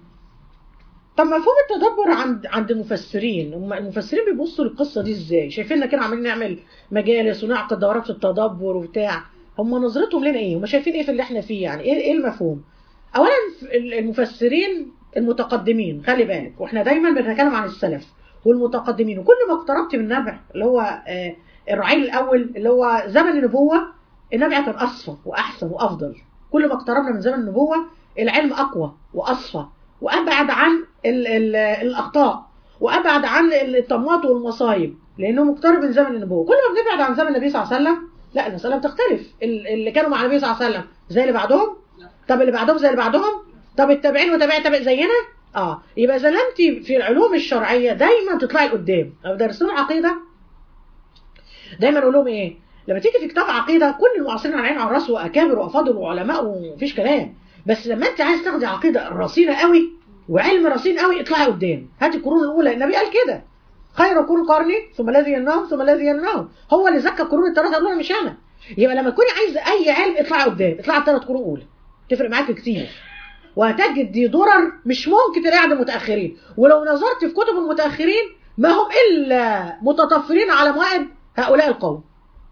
طب مفهوم التدبر عند عند المفسرين هم المفسرين بيبصوا للقصه دي ازاي شايفيننا كده عمالين نعمل مجالس ونعقد دورات في التدبر وبتاع هم نظرتهم لنا ايه هم شايفين ايه في اللي احنا فيه يعني ايه ايه المفهوم اولا المفسرين المتقدمين خلي بالك واحنا دايما بنتكلم عن السلف والمتقدمين وكل ما اقتربت من النبع اللي هو آه، الرعيل الاول اللي هو زمن النبوه النبع كان اصفى واحسن وافضل كل ما اقتربنا من زمن النبوه العلم اقوى واصفى وابعد عن ال ال الاخطاء وابعد عن الطماط والمصايب لانه مقترب من زمن النبوه كل ما بنبعد عن زمن النبي صلى الله عليه وسلم لا المساله بتختلف ال- اللي كانوا مع النبي صلى الله عليه وسلم زي اللي بعدهم طب اللي بعدهم زي اللي بعدهم طب التابعين وتابع تابع زينا اه يبقى اذا انت في العلوم الشرعيه دايما تطلعي لقدام او درسون عقيده دايما اقول لهم ايه لما تيجي في كتاب عقيده كل المعاصرين على عين على الراس واكابر وافاضل وعلماء ومفيش كلام بس لما انت عايز تاخدي عقيده رصينه قوي وعلم رصين قوي اطلعي قدام هاتي القرون الاولى النبي قال كده خير قرون قرني ثم الذي يلناهم ثم الذي يلناهم هو اللي زكى القرون الثلاثه الاولى مش انا يبقى لما تكوني عايزه اي علم اطلعي قدام اطلعي الثلاث قرون الاولى تفرق معاكي كتير وهتجد دي درر مش ممكن تلاقي عند المتاخرين ولو نظرت في كتب المتاخرين ما هم الا متطفلين على موائد هؤلاء القوم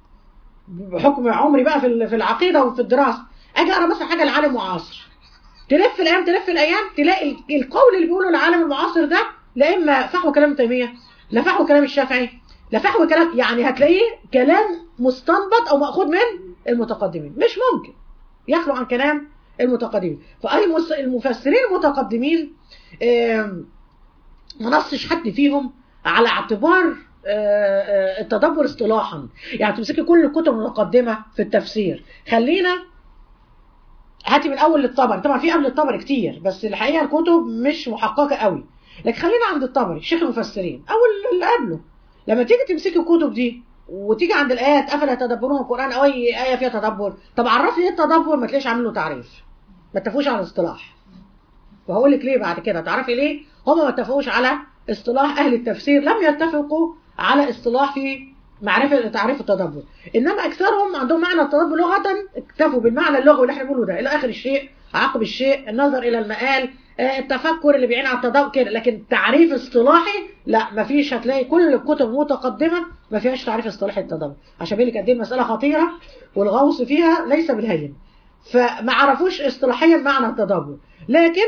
بحكم عمري بقى في ال- في العقيده وفي الدراسه اجي اقرا مثلا حاجه لعالم معاصر تلف الايام تلف الايام تلاقي ال- القول اللي بيقوله العالم المعاصر ده لا اما فحوى كلام تيميه لا فحوى كلام الشافعي لا فحوى كلام يعني هتلاقيه كلام مستنبط او ماخوذ من المتقدمين مش ممكن يخلو عن كلام المتقدمين فاي مس- المفسرين المتقدمين آم، ما نصش حد فيهم على اعتبار آه، آه، التدبر اصطلاحا يعني تمسكي كل الكتب المتقدمه في التفسير خلينا هاتي من اول للطبري طبعا في قبل الطبري كتير بس الحقيقه الكتب مش محققه قوي لكن خلينا عند الطبري شيخ المفسرين او اللي قبله لما تيجي تمسكي الكتب دي وتيجي عند الايات افلا يتدبرون القران او اي ايه فيها تدبر طب عرفي ايه التدبر ما تلاقيش عامل له تعريف ما اتفقوش على الاصطلاح وهقول لك ليه بعد كده تعرفي ليه هم ما اتفقوش على اصطلاح اهل التفسير لم يتفقوا على اصطلاح في معرفه تعريف التدبر انما اكثرهم عندهم معنى التدبر لغه اكتفوا بالمعنى اللغوي اللي احنا بنقوله ده الى اخر الشيء عقب الشيء النظر الى المآل آه، التفكر اللي بيعين على التدبر كده لكن تعريف اصطلاحي لا مفيش هتلاقي كل الكتب المتقدمه ما فيهاش تعريف اصطلاحي التدبر عشان بيقول لك قد ايه المساله خطيره والغوص فيها ليس بالهين فما عرفوش اصطلاحيا معنى التدبر لكن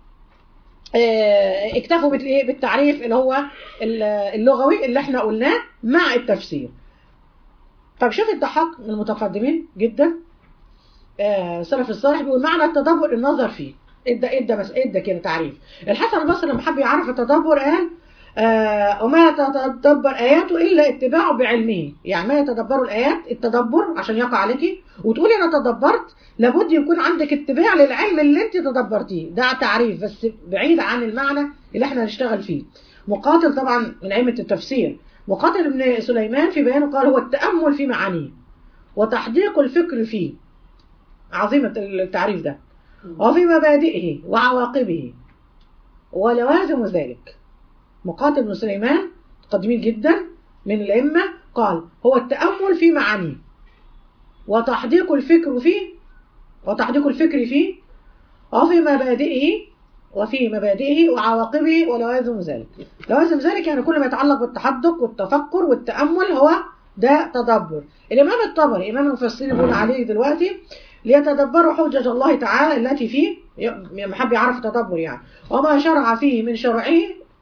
آه، اكتفوا بالايه بالتعريف اللي هو ال- اللغوي اللي احنا قلناه مع التفسير طب شوف الضحاك من المتقدمين جدا آه، سلف الصالح بيقول معنى التدبر النظر فيه ادى ادى بس ادى كده تعريف الحسن البصري لما حب يعرف التدبر قال آه وما تتدبر اياته الا اتباعه بعلمه يعني ما يتدبر الايات التدبر عشان يقع عليكي وتقولي انا تدبرت لابد يكون عندك اتباع للعلم اللي انت تدبرتيه ده تعريف بس بعيد عن المعنى اللي احنا هنشتغل فيه مقاتل طبعا من ائمه التفسير مقاتل ابن سليمان في بيانه قال هو التامل في معانيه وتحديق الفكر فيه عظيمه التعريف ده وفي مبادئه وعواقبه ولوازم ذلك مقاتل بن سليمان قديمين جدا من الأئمة قال هو التأمل في معانيه وتحديق الفكر فيه وتحديق الفكر فيه وفي مبادئه وفي مبادئه وعواقبه ولوازم ذلك لوازم ذلك يعني كل ما يتعلق بالتحدق والتفكر والتأمل هو ده تدبر الإمام الطبري إمام المفسرين بيقول عليه دلوقتي ليتدبروا حجج الله تعالى التي فيه محب يعرف التدبر يعني وما شرع فيه من شرعه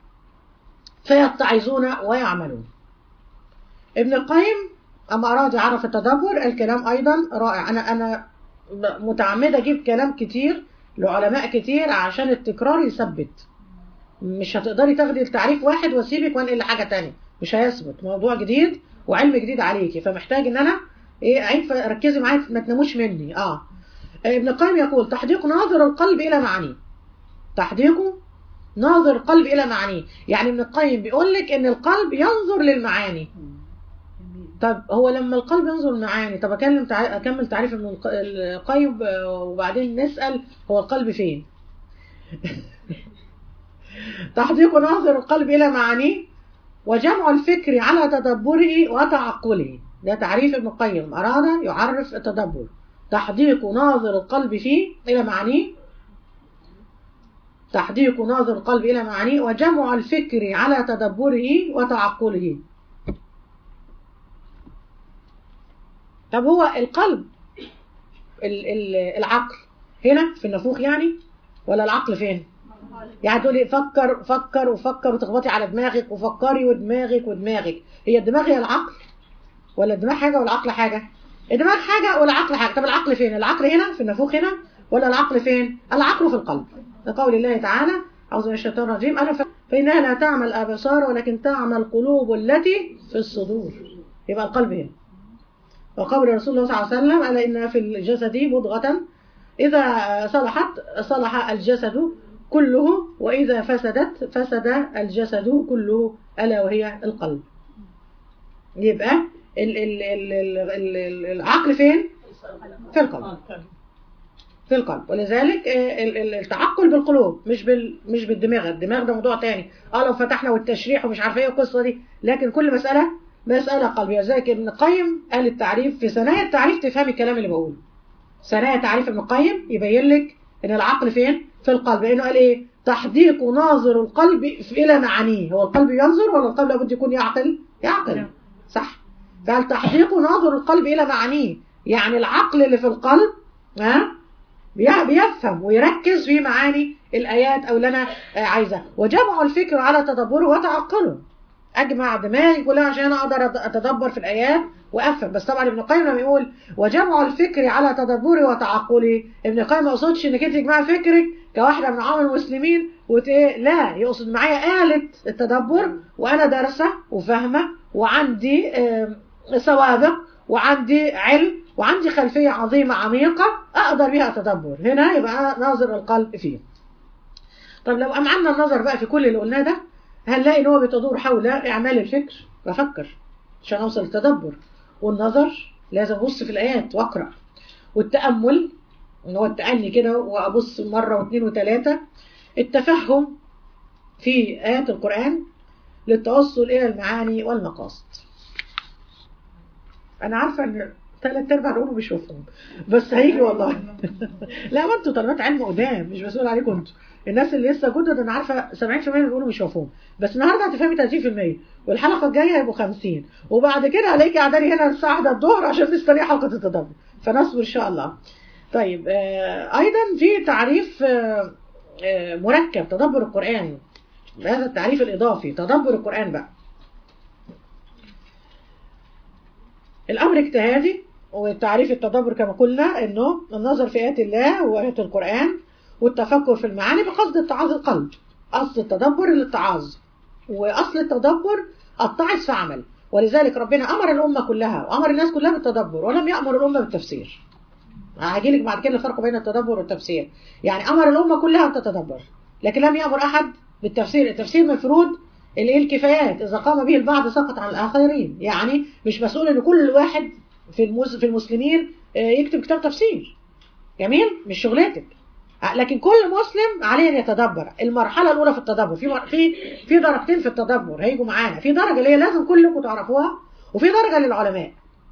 فيتعظون ويعملون ابن القيم أما أراد يعرف التدبر الكلام أيضا رائع أنا أنا متعمدة أجيب كلام كتير لعلماء كتير عشان التكرار يثبت مش هتقدري تاخدي التعريف واحد واسيبك وانقل لحاجة تانية مش هيثبت موضوع جديد وعلم جديد عليكي فمحتاج ان انا ايه عيد ركزي معايا ما تناموش مني اه ابن القيم يقول تحديق ناظر القلب الى معانيه تحديقه ناظر القلب الى معانيه يعني ابن القيم بيقول لك ان القلب ينظر للمعاني طب هو لما القلب ينظر للمعاني طب اكلم تع... اكمل تعريف ابن الق- القيم وبعدين نسال هو القلب فين تحديق ناظر القلب الى معانيه وجمع الفكر على تدبره وتعقله ده تعريف ابن القيم أراد يعرف التدبر تحديق ناظر القلب فيه إلى معانيه تحديق ناظر القلب إلى معانيه وجمع الفكر على تدبره وتعقله طب هو القلب ال- ال- العقل هنا في النافوخ يعني ولا العقل فين يعني تقولي فكر فكر وفكر وتخبطي على دماغك وفكري ودماغك ودماغك هي الدماغ هي العقل ولا الدماغ حاجة والعقل حاجة الدماغ حاجة والعقل حاجة طب العقل فين العقل هنا في النافوخ هنا ولا العقل فين العقل في القلب لقول الله تعالى أعوذ من الشيطان الرجيم ألا ف- فإنها لا تعمى الأبصار ولكن تعمى القلوب التي في الصدور يبقى القلب هنا وقول رسول الله صلى الله عليه وسلم ألا إن في الجسد مضغة إذا صلحت صلح الجسد كله وإذا فسدت فسد الجسد كله ألا وهي القلب يبقى ال ال ال ال ال ال العقل فين؟ في القلب في القلب ولذلك آه، ال- ال- التعقل بالقلوب مش بال مش بالدماغ الدماغ ده موضوع تاني اه لو فتحنا والتشريح ومش عارفه ايه القصه دي لكن كل مساله مساله قلبيه ذلك ابن القيم قال التعريف في ثنايا التعريف تفهمي الكلام اللي بقوله ثنايا تعريف ابن القيم يبين لك ان العقل فين في القلب لانه قال ايه تحديق ناظر القلب الى معانيه هو القلب ينظر ولا القلب لابد يكون يعقل يعقل صح قال تحديق ناظر القلب الى معانيه يعني العقل اللي في القلب ها بي- بيفهم ويركز في معاني الايات او اللي انا آه، عايزاه وجمع الفكر على تدبره وتعقله اجمع دماغي كلها عشان اقدر أت- اتدبر في الايات وافهم بس طبعا ابن القيم لما يقول وجمع الفكر على تدبره وتعقله ابن القيم ما يقصدش انك انت تجمعي فكرك كواحده من عوام المسلمين وت... إيه؟ لا يقصد معايا آلة التدبر وانا دارسه وفاهمه وعندي آم، سوابق وعندي علم وعندي خلفيه عظيمه عميقه اقدر بها اتدبر هنا يبقى أنا ناظر القلب فيه طب لو أمعنا النظر بقى في كل اللي قلناه ده هنلاقي ان هو بتدور حول اعمال الفكر بفكر عشان اوصل للتدبر والنظر لازم ابص في الايات واقرا والتامل ان هو التاني كده وابص مره واثنين وثلاثه التفهم في ايات القران للتوصل الى المعاني والمقاصد انا عارفه ان ثلاث ارباع الامم بيشوفهم بس هيجي والله لا ما انتوا طلبات علم قدام مش مسؤول عليكم انتوا الناس اللي لسه جدد انا عارفه 70% من الامم بيشوفوهم بس النهارده هتفهمي 30% والحلقه الجايه هيبقوا 50 وبعد كده هلاقيكي قاعداني هنا الساعه 1 الظهر عشان مستنيه حلقه التدبر فنصبر ان شاء الله طيب آه ايضا في تعريف آه آه مركب تدبر القران هذا التعريف الاضافي تدبر القران بقى الامر اجتهادي وتعريف التدبر كما قلنا انه النظر في ايات الله وايات القران والتفكر في المعاني بقصد اتعاظ القلب اصل التدبر الاتعاظ واصل التدبر اتعظ فاعمل ولذلك ربنا امر الامه كلها وامر الناس كلها بالتدبر ولم يامر الامه بالتفسير هاجي لك بعد كده الفرق بين التدبر والتفسير يعني امر الامه كلها ان تتدبر لكن لم يامر احد بالتفسير التفسير مفروض الايه الكفايات اذا قام به البعض سقط عن الاخرين يعني مش مسؤول ان كل واحد في المس... في المسلمين يكتب كتاب تفسير جميل مش شغلتك لكن كل مسلم عليه ان يتدبر المرحله الاولى في التدبر في مر... في في درجتين في التدبر هيجوا معانا في درجه اللي هي لازم كلكم تعرفوها وفي درجه للعلماء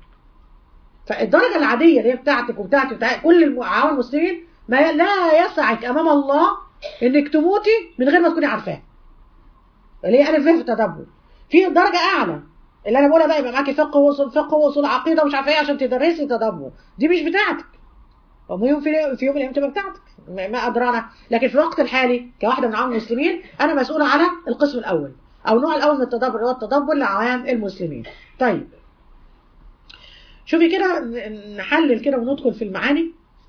فالدرجه العاديه اللي هي بتاعتك وبتاعتك وبتاعت كل العوام المسلمين ما لا يسعك امام الله انك تموتي من غير ما تكوني عارفاه اللي هي الف في التدبر في درجه اعلى اللي انا بقولها بقى يبقى معاكي فقه واصول فقه واصول عقيده ومش عارفه ايه عشان تدرسي تدبر دي مش بتاعتك يوم في في يوم من الايام تبقى بتاعتك ما ادرانا لكن في الوقت الحالي كواحده من عوام المسلمين انا مسؤوله على القسم الاول او النوع الاول من التدبر اللي هو التدبر لعوام المسلمين طيب شوفي كده نحلل كده وندخل في المعاني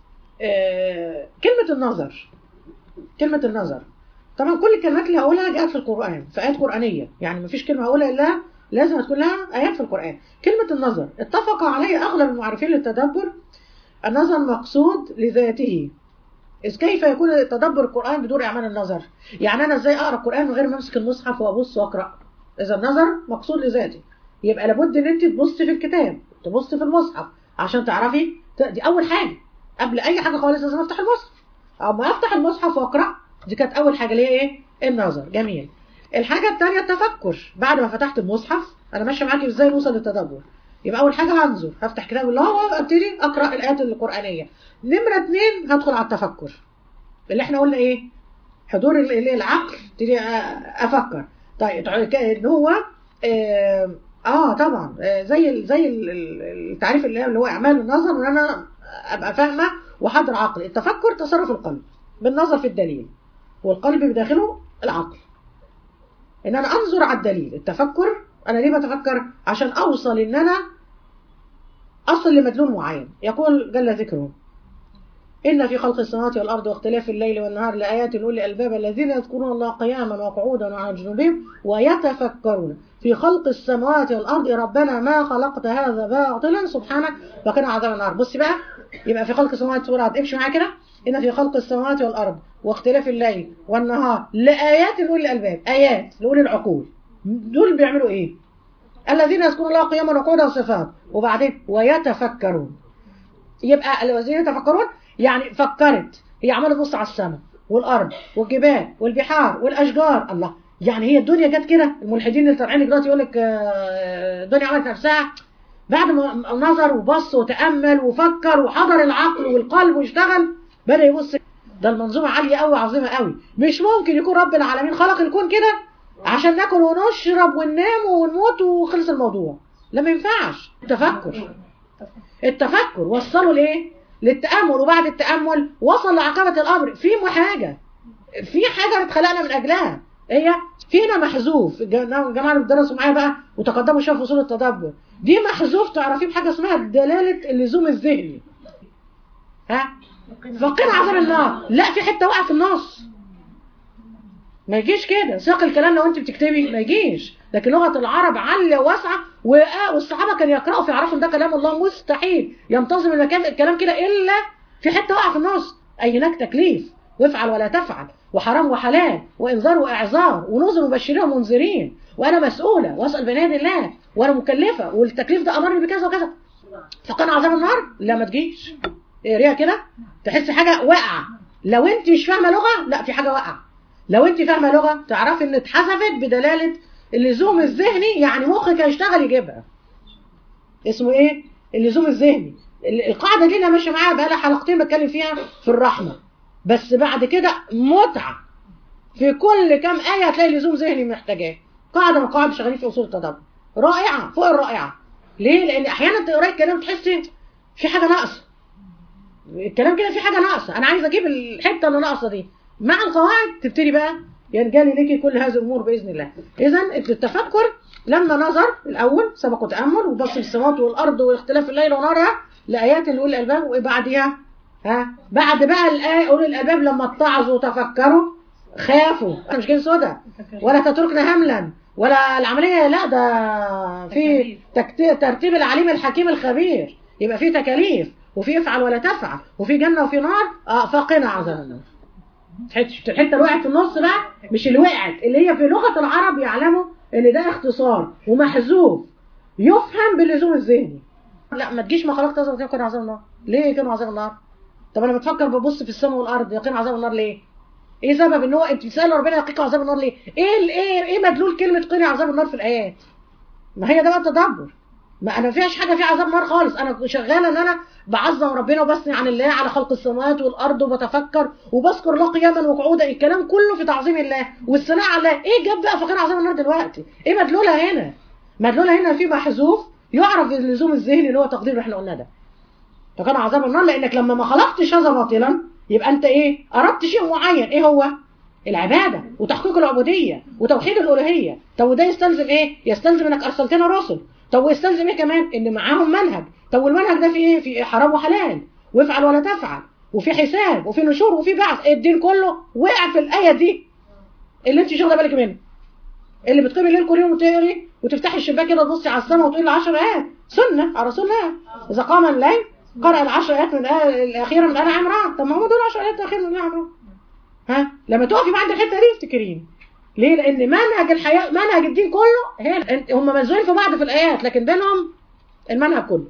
آه كلمه النظر كلمه النظر طبعا كل الكلمات اللي هقولها جاءت في القران في ايات قرانيه يعني مفيش كلمه هقولها الا لازم تكون لها ايات في القران كلمه النظر اتفق عليه اغلب المعرفين للتدبر النظر مقصود لذاته إذ كيف يكون تدبر القرآن بدون إعمال النظر يعني أنا إزاي أقرأ القرآن من غير ما أمسك المصحف وأبص وأقرأ إذا النظر مقصود لذاته يبقى لابد إن أنت تبصي في الكتاب تبصي في المصحف عشان تعرفي دي أول حاجة قبل أي حاجة خالص لازم أفتح المصحف أما أفتح المصحف وأقرأ دي كانت أول حاجة اللي هي إيه النظر جميل الحاجة الثانية التفكر بعد ما فتحت المصحف أنا ماشية معاكي إزاي نوصل للتدبر يبقى اول حاجه هنظر هفتح كتاب الله وابتدي اقرا الايات القرانيه نمره اتنين هدخل على التفكر اللي احنا قلنا ايه حضور العقل ابتدي افكر طيب ان هو اه, آه طبعا آه زي زي التعريف اللي هو اعمال النظر وان انا ابقى فاهمه وحاضر عقل التفكر تصرف القلب بالنظر في الدليل والقلب بداخله العقل ان انا انظر على الدليل التفكر انا ليه بتفكر عشان اوصل ان انا اصل لمدلول معين يقول جل ذكره إن في خلق السماوات والأرض واختلاف الليل والنهار لآيات لأولي الألباب الذين يذكرون الله قياما وقعودا وعلى جنوبهم ويتفكرون في خلق السماوات والأرض ربنا ما خلقت هذا باطلا سبحانك وقنا عذاب النار بصي بقى يبقى في خلق السماوات والأرض امشي معايا كده إن في خلق السماوات والأرض واختلاف الليل والنهار لآيات لأولي الألباب آيات لأولي العقول دول بيعملوا إيه؟ الذين يذكرون الله قياما وقعودا وصفات وبعدين ويتفكرون يبقى الذين يتفكرون يعني فكرت هي عماله تبص على السماء والارض والجبال والبحار والاشجار الله يعني هي الدنيا جت كده الملحدين اللي طالعين دلوقتي يقول لك الدنيا عملت نفسها بعد ما نظر وبص وتامل وفكر وحضر العقل والقلب واشتغل بدا يبص ده المنظومه عاليه قوي عظيمه قوي مش ممكن يكون رب العالمين خلق الكون كده عشان ناكل ونشرب وننام ونموت وخلص الموضوع لا ما ينفعش التفكر التفكر وصلوا لايه للتامل وبعد التامل وصل لعقبه الامر في حاجه في حاجه اتخلقنا من اجلها هي فينا محذوف الجماعه اللي درسوا معايا بقى وتقدموا شافوا اصول التدبر دي محذوف تعرفيه بحاجه اسمها دلاله اللزوم الذهني ها فقنا عذاب النار لا في حته واقعه في النص ما يجيش كده سياق الكلام لو انت بتكتبي ما يجيش لكن لغه العرب عاليه واسعه والصحابه كانوا يقراوا في يعرفوا ان ده كلام الله مستحيل ينتظم المكان الكلام كده الا في حته واقعه في النص اي هناك تكليف وافعل ولا تفعل وحرام وحلال وانذار واعذار ونذر مبشرين ومنذرين وانا مسؤوله واسال بين يدي الله وانا مكلفه والتكليف ده امرني بكذا وكذا فكان عذاب النار لا ما تجيش اقريها كده تحس حاجه واقعه لو انت مش فاهمه لغه لا في حاجه واقعه لو انت فاهمه لغه تعرفي ان اتحذفت بدلاله اللزوم الذهني يعني مخك هيشتغل يجيبها اسمه ايه اللزوم الذهني ال- القاعده دي انا ماشيه معاها بقى حلقتين بتكلم فيها في الرحمه بس بعد كده متعه في كل كام ايه هتلاقي لزوم ذهني محتاجاه قاعده من قواعد شغالين في اصول التدبر رائعه فوق الرائعه ليه لان احيانا تقراي الكلام تحسي في حاجه ناقصه الكلام كده في حاجه ناقصه انا عايز اجيب الحته اللي ناقصه دي مع القواعد تبتدي بقى ينجلي لك كل هذه الامور باذن الله اذا التفكر لما نظر الاول سبق وتامل وبص في السماوات والارض واختلاف الليل ونهارها لايات لاولي الالباب وبعدها ها بعد بقى الايه اولي الالباب لما اتعظوا وتفكروا خافوا مش كده سودا ولا تتركنا هملا ولا العمليه لا ده في تكت- ترتيب العليم الحكيم الخبير يبقى في تكاليف وفي افعل ولا تفعل وفي جنه وفي نار اه فقنا عذاب النار الحته الحته اللي وقعت في النص بقى مش اللي وقعت اللي هي في لغه العرب يعلموا ان ده اختصار ومحذوف يفهم باللزوم الذهني لا ما تجيش ما خلقت هذا وكان عذاب النار ليه يكون عذاب النار طب انا بتفكر ببص في السماء والارض يقين عذاب النار ليه ايه سبب ان هو انت بتسال ربنا يقيك عذاب النار ليه ايه ال- ايه ايه مدلول كلمه قني عذاب النار في الايات ما هي ده بقى التدبر ما انا ما فيهاش حاجه فيها عذاب نار خالص انا شغاله ان انا بعظم ربنا وبثني عن الله على خلق السماوات والارض وبتفكر وبذكر الله قياما وقعودا الكلام كله في تعظيم الله والثناء على الله ايه جاب بقى فقير عذاب النار دلوقتي ايه مدلولها هنا مدلولها هنا في محذوف يعرف اللزوم الذهني اللي هو تقدير اللي احنا قلناه ده فكان عذاب النار لانك لما ما خلقتش هذا باطلا يبقى انت ايه اردت شيء معين ايه هو العباده وتحقيق العبوديه وتوحيد الالوهيه طب وده يستلزم ايه يستلزم انك ارسلت لنا رسل طب ويستلزم ايه كمان ان معاهم منهج طب والمنهج ده فيه ايه في حرام وحلال وافعل ولا تفعل وفي حساب وفي نشور وفي بعث الدين كله وقع في الايه دي اللي انت مش واخده بالك منها اللي بتقيمي الليل كل يوم وتقري وتفتحي الشباك كده تبصي على السماء وتقولي 10 ايات سنه على رسول الله اذا قام الليل قرأ العشر ايات من الآية الاخيره من ال عمران طب ما هم دول 10 ايات الاخيره من ال عمران ها لما تقفي بعد الحته دي افتكرين ليه لان منهج الحياه منهج الدين كله هي هم ملزومين في بعض في الايات لكن بينهم المنهج كله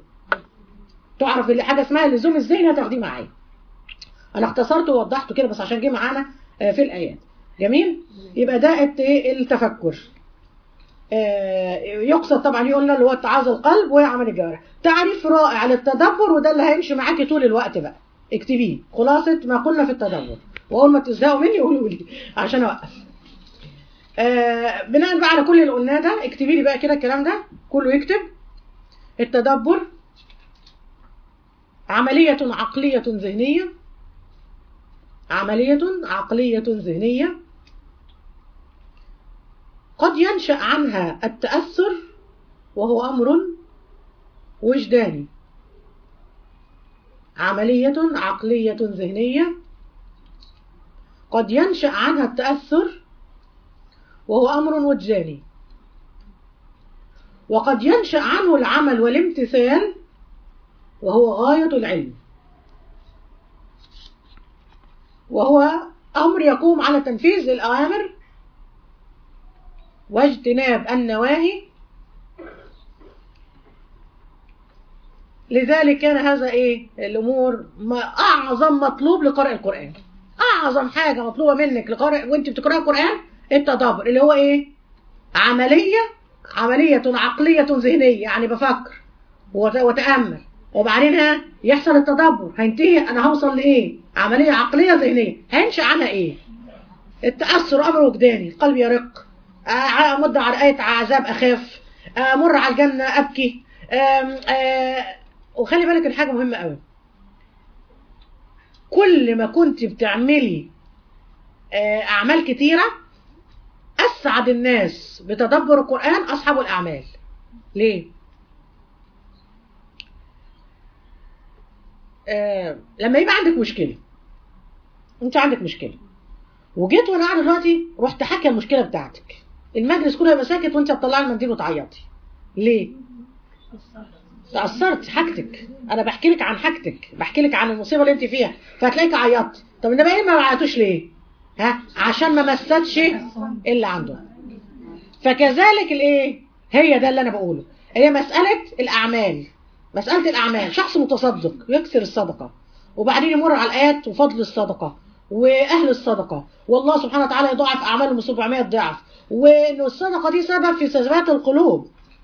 تعرف اللي حاجه اسمها اللزوم الذهني هتاخديه معايا انا اختصرت ووضحته كده بس عشان جه معانا آه، في الايات جميل يبقى ده الت- إيه؟ التفكر آه، يقصد طبعا يقولنا اللي هو اتعاظ القلب وعمل الجوارح تعريف رائع للتدبر وده اللي هيمشي معاكي طول الوقت بقى اكتبيه خلاصة ما قلنا في التدبر واول ما تزهقوا مني قولوا لي عشان اوقف آه بناء بقى على كل اللي قلناه ده اكتبي لي بقى كده الكلام ده كله يكتب التدبر عملية عقلية ذهنية عملية عقلية ذهنية قد ينشأ عنها التأثر وهو أمر وجداني عملية عقلية ذهنية قد ينشأ عنها التأثر وهو أمر وجداني وقد ينشأ عنه العمل والامتثال وهو غاية العلم وهو أمر يقوم على تنفيذ الأوامر واجتناب النواهي لذلك كان هذا ايه الامور ما اعظم مطلوب لقارئ القران اعظم حاجه مطلوبه منك لقارئ وانت بتقراي القران التدبر اللي هو ايه عمليه عمليه عقليه ذهنيه يعني بفكر وت- وتامل وبعدين ها يحصل التدبر هينتهي انا هوصل لايه عمليه عقليه ذهنيه هينشا عنها ايه التاثر امر وجداني القلب يرق آه، امد على ايه عذاب اخاف امر على الجنه ابكي آم، آه، وخلي بالك الحاجه مهمه قوي كل ما كنت بتعملي آه، اعمال كتيره اسعد الناس بتدبر القران اصحاب الاعمال ليه آه، لما يبقى عندك مشكله انت عندك مشكله وجيت وانا قاعده دلوقتي رحت حكي المشكله بتاعتك المجلس كله يبقى ساكت وانت هتطلعي المنديل وتعيطي ليه تأثرت حاجتك انا بحكي لك عن حاجتك بحكي لك عن المصيبه اللي انت فيها فهتلاقيك عيطت طب انما ايه ما عيطوش ليه ها عشان ما مستش اللي عنده فكذلك الايه هي ده اللي انا بقوله هي مساله الاعمال مساله الاعمال شخص متصدق يكسر الصدقه وبعدين يمر على الايات وفضل الصدقه واهل الصدقه والله سبحانه وتعالى يضاعف اعمالهم 700 ضعف وان الصدقه دي سبب في ثبات القلوب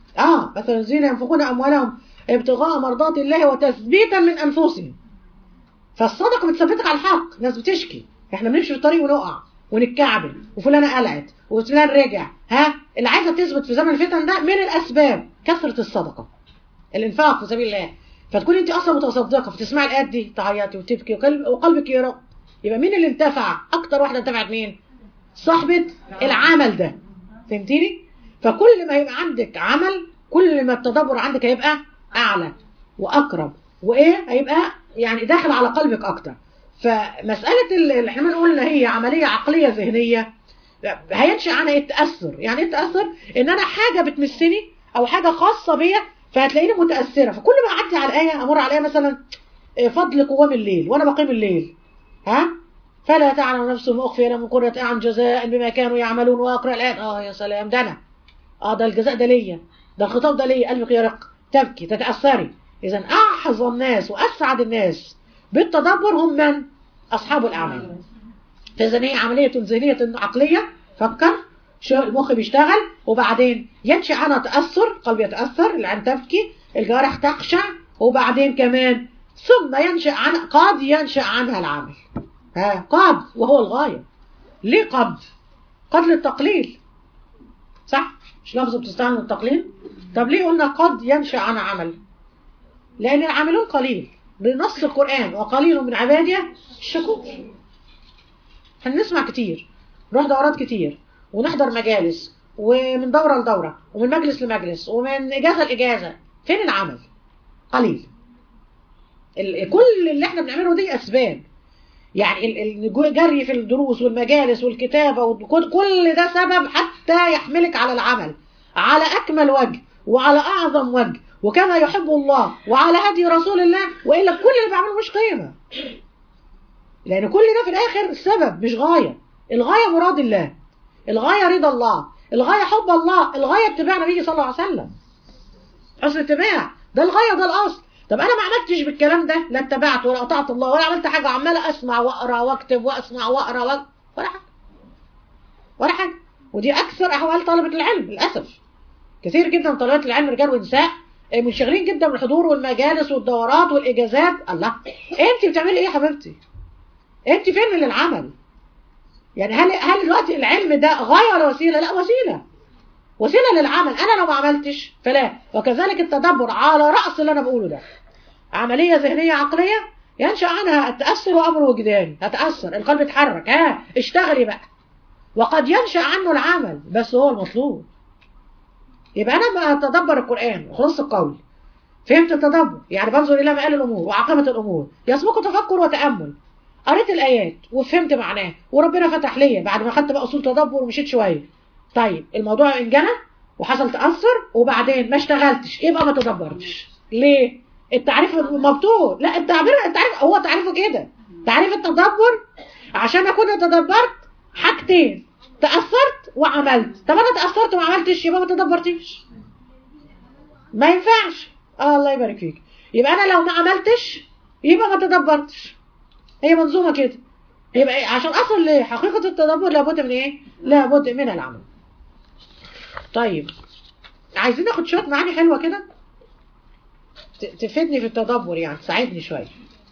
اه مثلا الذين ينفقون اموالهم ابتغاء مرضات الله وتثبيتا من انفسهم فالصدقه بتثبتك على الحق ناس بتشكي احنا بنمشي في الطريق ونقع ونتكعبل وفلانه قلعت وفلان رجع ها اللي عايزه تثبت في زمن الفتن ده من الاسباب كثره الصدقه الانفاق في سبيل الله فتكون انت اصلا متصدقه فتسمعي الايات دي تعيطي وتبكي وقلب وقلبك يرق يبقى مين اللي انتفع اكتر واحده انتفعت مين صاحبه العمل ده فهمتيني فكل ما يبقى عندك عمل كل ما التدبر عندك هيبقى اعلى واقرب وايه هيبقى يعني داخل على قلبك اكتر فمساله اللي احنا بنقول ان هي عمليه عقليه ذهنيه هينشا عنها ايه التاثر يعني ايه التاثر ان انا حاجه بتمسني او حاجه خاصه بيا فهتلاقيني متاثره فكل ما اعدي على الايه امر على الايه مثلا فضل قوام الليل وانا بقيم الليل ها فلا تعلم نفس ما اخفي لهم من قرة اعين جزاء بما كانوا يعملون واقرا الايات اه يا سلام ده انا اه ده الجزاء ده ليا ده الخطاب ده ليا قلبك يرق تبكي تتاثري اذا احظى الناس واسعد الناس بالتدبر هم من اصحاب الاعمال فاذا هي عمليه ذهنيه عقليه فكر شو المخ بيشتغل وبعدين ينشا عنها تاثر قلب يتاثر العين تبكي الجوارح تخشع وبعدين كمان ثم ينشا عن قد ينشا عنها العمل ها قد وهو الغايه ليه قد قد للتقليل صح مش لفظ بتستعمل للتقليل طب ليه قلنا قد ينشا عن عمل لان العاملون قليل بنص القران وقليل من عبادي الشكور هنسمع كتير نروح دورات كتير ونحضر مجالس ومن دورة لدورة ومن مجلس لمجلس ومن إجازة لإجازة فين العمل؟ قليل ال- كل اللي احنا بنعمله دي أسباب يعني الجري في الدروس والمجالس والكتابة وكل كل ده سبب حتى يحملك على العمل على أكمل وجه وعلى أعظم وجه وكما يحب الله وعلى هدي رسول الله وإلا كل اللي بعمله مش قيمة لأن كل ده في الآخر سبب مش غاية الغاية مراد الله الغاية رضا الله الغاية حب الله الغاية اتباع نبيه صلى الله عليه وسلم أصل اتباع ده الغاية ده الأصل طب أنا ما عملتش بالكلام ده لا اتبعت ولا قطعت الله ولا عملت حاجة عمالة أسمع وأقرأ وأكتب وأسمع وأقرأ ولا ولا حاجة ولا حاجة ودي أكثر أحوال طلبة العلم للأسف كثير جدا من طلبات العلم رجال ونساء منشغلين جدا بالحضور والمجالس والدورات والإجازات الله أنت بتعملي إيه يا حبيبتي؟ أنت فين من العمل؟ يعني هل هل دلوقتي العلم ده غايه ولا وسيله؟ لا وسيله. وسيله للعمل، انا لو ما عملتش فلا، وكذلك التدبر على راس اللي انا بقوله ده. عمليه ذهنيه عقليه ينشا عنها التاثر وامر وجداني، هتاثر، القلب اتحرك، ها اشتغلي بقى. وقد ينشا عنه العمل بس هو المطلوب. يبقى انا ما اتدبر القران وخلص القول. فهمت التدبر، يعني بنظر الى مآل الامور وعاقبه الامور، يسبق تفكر وتامل. قريت الايات وفهمت معناه وربنا فتح ليا بعد ما خدت بقى اصول تدبر ومشيت شويه طيب الموضوع انجلى وحصل تاثر وبعدين ما اشتغلتش يبقى ما تدبرتش ليه التعريف مبتور لا التعبير التعريف هو تعريفه كده تعريف التدبر عشان اكون تدبرت حاجتين تاثرت وعملت طب انا تاثرت وما عملتش يبقى ما تدبرتيش ما ينفعش آه الله يبارك فيك يبقى انا لو ما عملتش يبقى ما تدبرتش هي منظومة كده يبقى إيه؟ عشان أصل لحقيقة التدبر لابد من إيه؟ لابد من العمل طيب عايزين ناخد شوية معاني حلوة كده تفيدني في التدبر يعني تساعدني شوية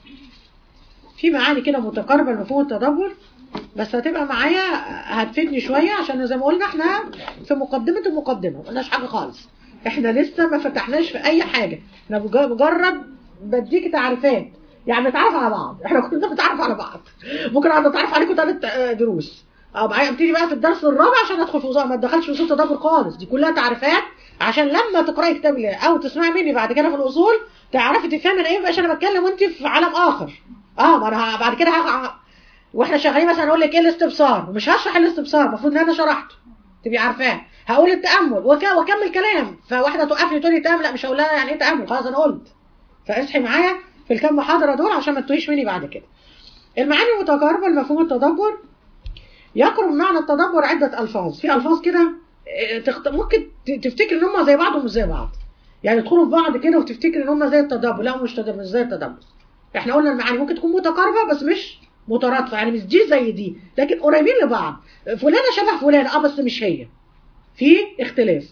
في معاني كده متقاربة لمفهوم التدبر بس هتبقى معايا هتفيدني شوية عشان زي ما قلنا احنا في مقدمة المقدمة ما قلناش حاجة خالص احنا لسه ما فتحناش في أي حاجة احنا مجرد بديك تعريفات يعني نتعرف على بعض احنا كنا بنتعرف على بعض ممكن اقعد اتعرف عليكم ثلاث دروس اه ابتدي بقى في الدرس الرابع عشان ادخل في وظائف ما ادخلش في اصول تدبر خالص دي كلها تعريفات عشان لما تقراي كتاب الله او تسمعي مني بعد كده في الاصول تعرفي تفهمي انا ايه مبقاش انا بتكلم وانت في عالم اخر اه ما انا بعد كده هقع واحنا شغالين مثلا اقول لك ايه الاستبصار ومش هشرح الاستبصار المفروض ان انا شرحته تبقي عارفاه هقول التامل وك... واكمل كلام فواحده توقفني تقول لي تامل لا مش هقول لها يعني ايه تامل خلاص انا قلت فاصحي معايا في الكام محاضرة دول عشان ما تتوهيش مني بعد كده المعاني المتقاربة لمفهوم التدبر يقرب معنى التدبر عدة ألفاظ في ألفاظ كده تخت... ممكن تفتكر إن هم زي بعض ومش زي بعض يعني يدخلوا في بعض كده وتفتكر إن هم زي التدبر لا مش تدبر مش زي التدبر احنا قلنا المعاني ممكن تكون متقاربة بس مش مترادفة يعني مش دي زي دي لكن قريبين لبعض فلانة شبه فلانة اه بس مش هي في اختلاف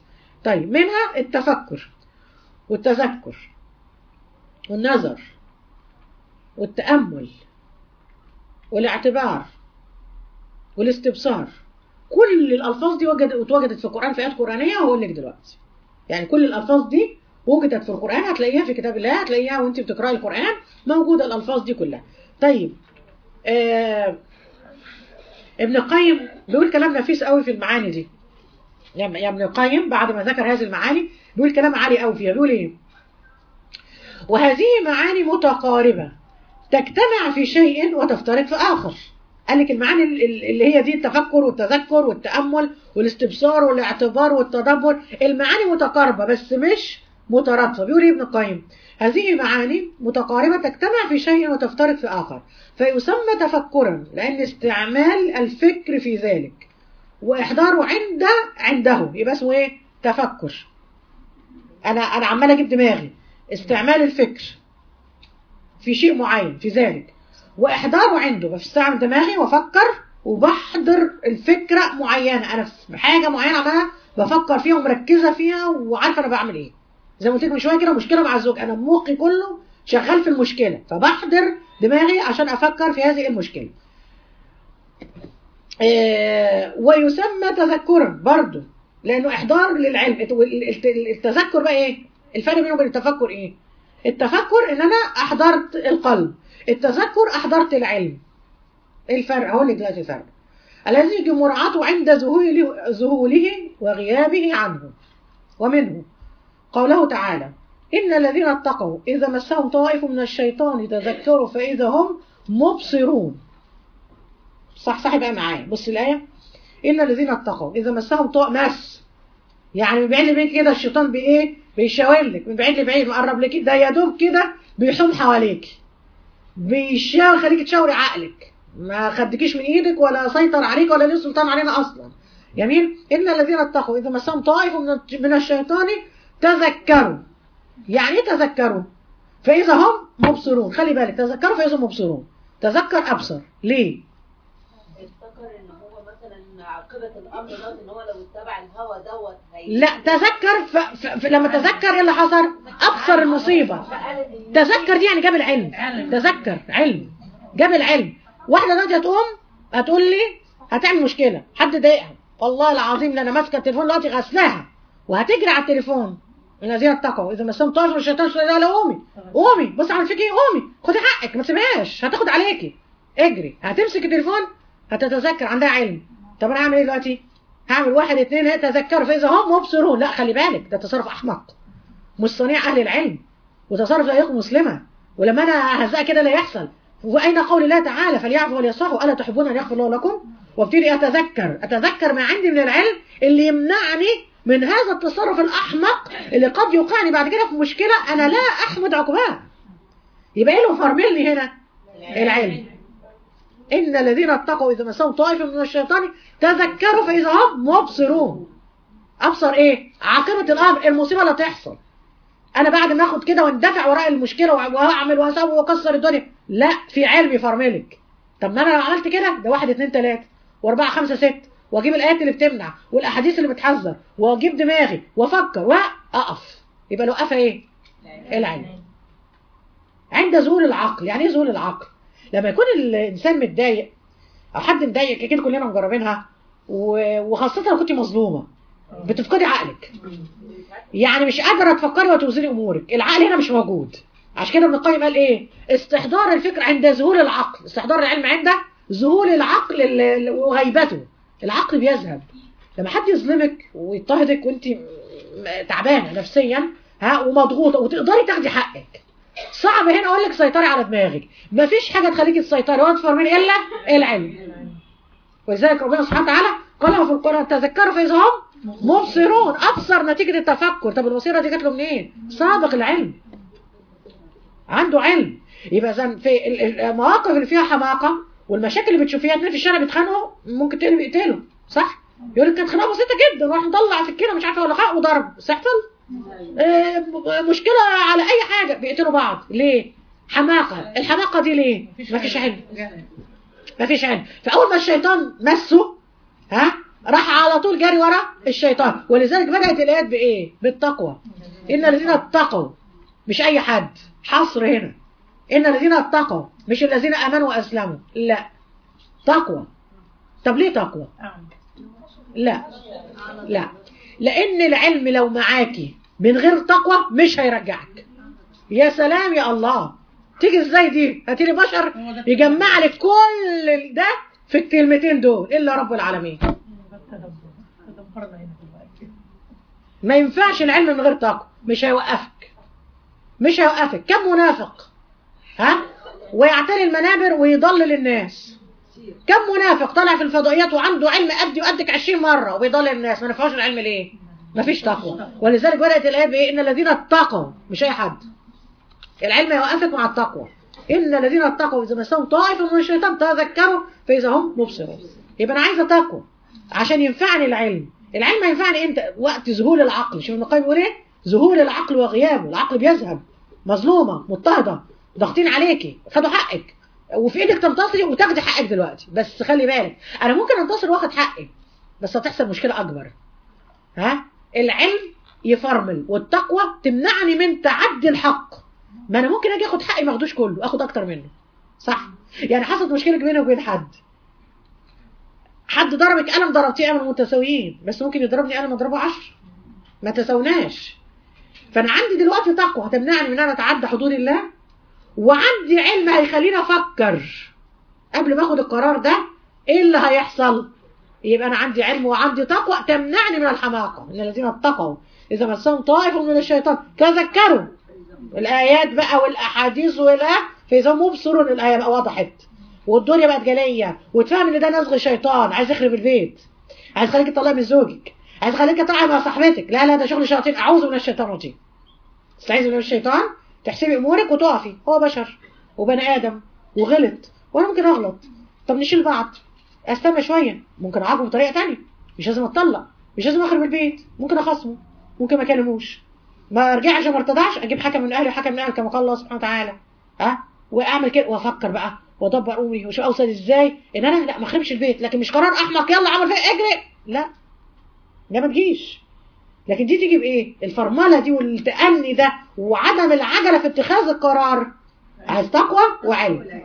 طيب منها التفكر والتذكر والنظر والتأمل والاعتبار والاستبصار كل الألفاظ دي وجدت واتوجدت في القرآن في آيات قرآنية وهقول لك دلوقتي يعني كل الألفاظ دي وجدت في القرآن هتلاقيها في كتاب الله هتلاقيها وانت بتقرأي القرآن موجودة الألفاظ دي كلها طيب آه ابن القيم بيقول كلام نفيس قوي في المعاني دي يعني يا ابن القيم بعد ما ذكر هذه المعاني بيقول كلام عالي قوي فيها بيقول ايه وهذه معاني متقاربة تجتمع في شيء وتفترق في آخر قال لك المعاني ال- ال- اللي هي دي التفكر والتذكر والتأمل والاستبصار والاعتبار والتدبر المعاني متقاربة بس مش مترادفة بيقول ايه ابن القيم هذه معاني متقاربة تجتمع في شيء وتفترق في آخر فيسمى تفكرا لأن استعمال الفكر في ذلك وإحضاره عند عنده يبقى اسمه ايه تفكر أنا أنا عمال أجيب دماغي استعمال الفكر في شيء معين في ذلك واحضاره عنده بستعمل دماغي وافكر وبحضر الفكره معينه انا في حاجه معينه عمالة بفكر فيها ومركزه فيها وعارفه انا بعمل ايه زي ما قلت لك من شويه كده مشكله مع الزوج انا مخي كله شغال في المشكله فبحضر دماغي عشان افكر في هذه المشكله آه، ويسمى تذكرا برضه لانه احضار للعلم الت- التذكر بقى ايه الفرق بينه وبين التفكر ايه التفكر ان انا احضرت القلب التذكر احضرت العلم ايه الفرق هقول لك دلوقتي الفرق الذي يجب مراعاته عند ذهوله ذهوله وغيابه عنه ومنه قوله تعالى إن الذين اتقوا إذا مسهم طائف من الشيطان تذكروا فإذا هم مبصرون صح صح بقى معايا بص الآية إن الذين اتقوا إذا مسهم طائف مس يعني من بعيد لبعيد كده الشيطان بإيه بيشاور لك من بعيد لبعيد مقرب لك ده يا دوب كده بيحوم حواليك بيشاور خليك تشاوري عقلك ما خدكيش من ايدك ولا سيطر عليك ولا ليه سلطان علينا اصلا جميل ان الذين اتقوا اذا مسهم طائف من من الشيطان تذكروا يعني ايه تذكروا فاذا هم مبصرون خلي بالك تذكروا فاذا هم مبصرون تذكر ابصر ليه افتكر ان هو مثلا عاقبه الامر دوت ان هو لو اتبع الهوى دوت هي لا تذكر ف... ف... ف... لما تذكر ايه اللي حصل ابصر المصيبه فقال ان تذكر دي يعني جاب العلم تذكر علم جاب العلم واحده دلوقتي هتقوم هتقول لي هتعمل مشكله حد ضايقها والله العظيم ده انا ماسكه التليفون دلوقتي غسلاها وهتجري على التليفون الذين اتقوا اذا مسهم طاش من الشيطان لا لا قومي قومي بص عمل فيك ايه قومي خدي حقك ما تسيبهاش هتاخد عليكي اجري هتمسك التليفون هتتذكر عندها علم طب انا هعمل ايه دلوقتي هعمل واحد اتنين هي تذكروا فاذا هم مبصرون لا خلي بالك ده تصرف احمق مش صنيع اهل العلم وتصرف لا يكون مسلمه ولما انا هزقها كده لا يحصل واين قول الله تعالى فليعفوا وليصفحوا الا تحبون ان يغفر الله لكم وابتدي اتذكر اتذكر ما عندي من العلم اللي يمنعني من هذا التصرف الاحمق اللي قد يوقعني بعد كده في مشكله انا لا احمد عقباها يبقى ايه اللي فرملني هنا العلم ان الذين اتقوا اذا مسهم طائف من الشيطان تذكروا فاذا هم مبصرون ابصر ايه عاقبه الامر المصيبه اللي تحصل انا بعد ما اخد كده واندفع وراء المشكله واعمل واسوي واكسر الدنيا لا في علم يفرملك طب ما انا لو عملت كده ده واحد اتنين تلاته واربعه خمسه سته واجيب الايات اللي بتمنع والاحاديث اللي بتحذر واجيب دماغي وافكر واقف يبقى الوقفه ايه؟ العلم عند ذهول العقل يعني ايه ذهول العقل؟ لما يكون الانسان متضايق او حد مضايق اكيد كلنا مجربينها و- وخاصه لو كنت مظلومه بتفقدي عقلك يعني مش قادره تفكري وتوزني امورك العقل هنا مش موجود عشان كده ابن القيم قال ايه استحضار الفكر عند ذهول العقل استحضار العلم عند ذهول العقل ال- ال- وغيبته العقل بيذهب لما حد يظلمك ويضطهدك وانت م- تعبانه نفسيا ها ومضغوطه وتقدري تاخدي حقك صعب هنا اقول لك سيطري على دماغك مفيش حاجه تخليكي تسيطري ولا تفرمي الا العلم ولذلك ربنا سبحانه وتعالى قال في القران تذكروا فاذا هم مبصرون ابصر نتيجه التفكر طب البصيره دي جت له منين سابق العلم عنده علم يبقى اذا في ال- ال- المواقف اللي فيها حماقه والمشاكل اللي بتشوفيها اتنين في الشارع بيتخانقوا ممكن تقلب يقتلوا صح يقول لك كانت خناقه بسيطه جدا راح مطلع سكينه مش عارفه ولا حق وضرب بس يحصل آه، م- مشكله على اي حاجه بيقتلوا بعض ليه حماقه الحماقه دي ليه مفيش علم مفيش علم فاول ما الشيطان مسه ها راح على طول جاري ورا الشيطان ولذلك بدات الايات بايه بالتقوى ان الذين اتقوا مش اي حد حصر هنا ان الذين اتقوا مش الذين امنوا واسلموا لا تقوى طب ليه تقوى لا لا لان العلم لو معاكي من غير تقوى مش هيرجعك يا سلام يا الله تيجي ازاي دي هاتي لي بشر يجمع لك كل ده في الكلمتين دول الا رب العالمين ما ينفعش العلم من غير تقوى مش هيوقفك مش هيوقفك كم منافق ها ويعتري المنابر ويضلل الناس كم منافق طالع في الفضائيات وعنده علم قدي وقدك 20 مره وبيضلل الناس ما نفعوش العلم ليه ما فيش تقوى ولذلك بدات الايه بايه ان الذين اتقوا مش اي حد العلم يوقفك مع التقوى ان الذين اتقوا اذا مسهم طائف من الشيطان تذكروا فاذا هم مبصرون يبقى انا عايزه تقوى عشان ينفعني العلم العلم ينفعني امتى وقت ذهول العقل شوف ابن القيم بيقول ايه ذهول العقل وغيابه العقل بيذهب مظلومه مضطهده ضاغطين عليكي خدوا حقك وفي ايدك تنتصري وتاخدي حقك دلوقتي بس خلي بالك انا ممكن انتصر واخد حقي بس هتحصل مشكله اكبر ها العلم يفرمل والتقوى تمنعني من تعدي الحق ما انا ممكن اجي اخد حقي ما اخدوش كله اخد اكتر منه صح يعني حصلت مشكله بيني وبين حد حد ضربك قلم ضربتيه قلم متساويين بس ممكن يضربني قلم اضربه 10 ما تساوناش فانا عندي دلوقتي تقوى هتمنعني من ان انا اتعدى حدود الله وعندي علم هيخليني افكر قبل ما اخد القرار ده ايه اللي هيحصل يبقى انا عندي علم وعندي تقوى تمنعني من الحماقه ان الذين اتقوا اذا مسهم طائف من الشيطان تذكروا الايات بقى والاحاديث ولا فاذا هم مبصرون الايه بقى وضحت والدنيا بقت جليه وتفهم ان ده نزغ شيطان عايز يخرب البيت عايز يخليك تطلعي من زوجك عايز يخليك تطلعي مع صاحبتك لا لا ده شغل شياطين اعوذ من الشيطان الرجيم استعيذ من الشيطان تحسبي امورك وتقفي هو بشر وبني ادم وغلط وانا ممكن اغلط طب نشيل بعض استنى شويه ممكن اعاقبه بطريقه تانية مش لازم اتطلق مش لازم اخرب البيت ممكن اخصمه ممكن ما اكلموش ما ارجعش ما ارتضعش اجيب حكم من اهلي وحكم من اهلي كما قال الله سبحانه وتعالى ها واعمل كده وافكر بقى وادبر امري واشوف اوصل ازاي ان انا لا ما اخربش البيت لكن مش قرار احمق يلا عمل فيها اجري لا ده ما تجيش لكن دي تيجي بايه الفرمله دي والتأني ده وعدم العجله في اتخاذ القرار عايز تقوى وعلم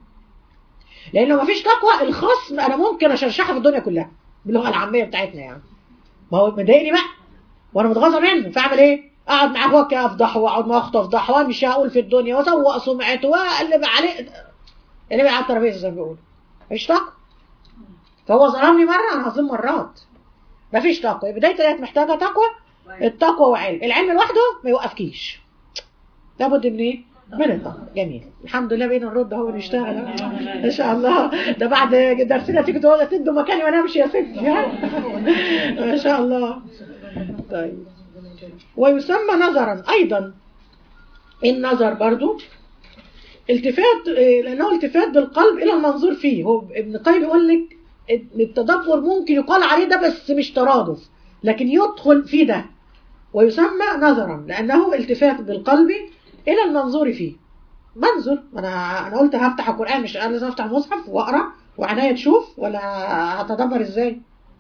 لان لو مفيش تقوى الخصم انا ممكن اشرشحه في الدنيا كلها باللغه العاميه بتاعتنا يعني ما هو مضايقني بقى وانا متغاظه منه فاعمل ايه اقعد معاه هو افضحه واقعد مع اخته افضحه وامشي اقول في الدنيا واسوق سمعته واقلب عليه اللي على الترابيزه زي ما بيقولوا مفيش طاقه فهو ظلمني مره انا هظلم مرات مفيش طاقه بدايه الايات محتاجه تقوى التقوى وعلم العلم لوحده ما يوقفكيش لابد من ايه من التقوى جميل الحمد لله بقينا نرد اهو ونشتغل ان شاء الله ده بعد درسنا تيجي تقعدوا تدوا مكاني وانا امشي يا ستي ما شاء الله طيب ويسمى نظرا ايضا النظر برضو التفات لانه التفات بالقلب الى المنظور فيه هو ابن القيم يقول لك التدبر ممكن يقال عليه ده بس مش ترادف لكن يدخل في ده ويسمى نظرا لانه التفات بالقلب الى المنظور فيه منظر انا انا قلت هفتح القران مش انا لازم افتح المصحف واقرا وعناية تشوف ولا هتدبر ازاي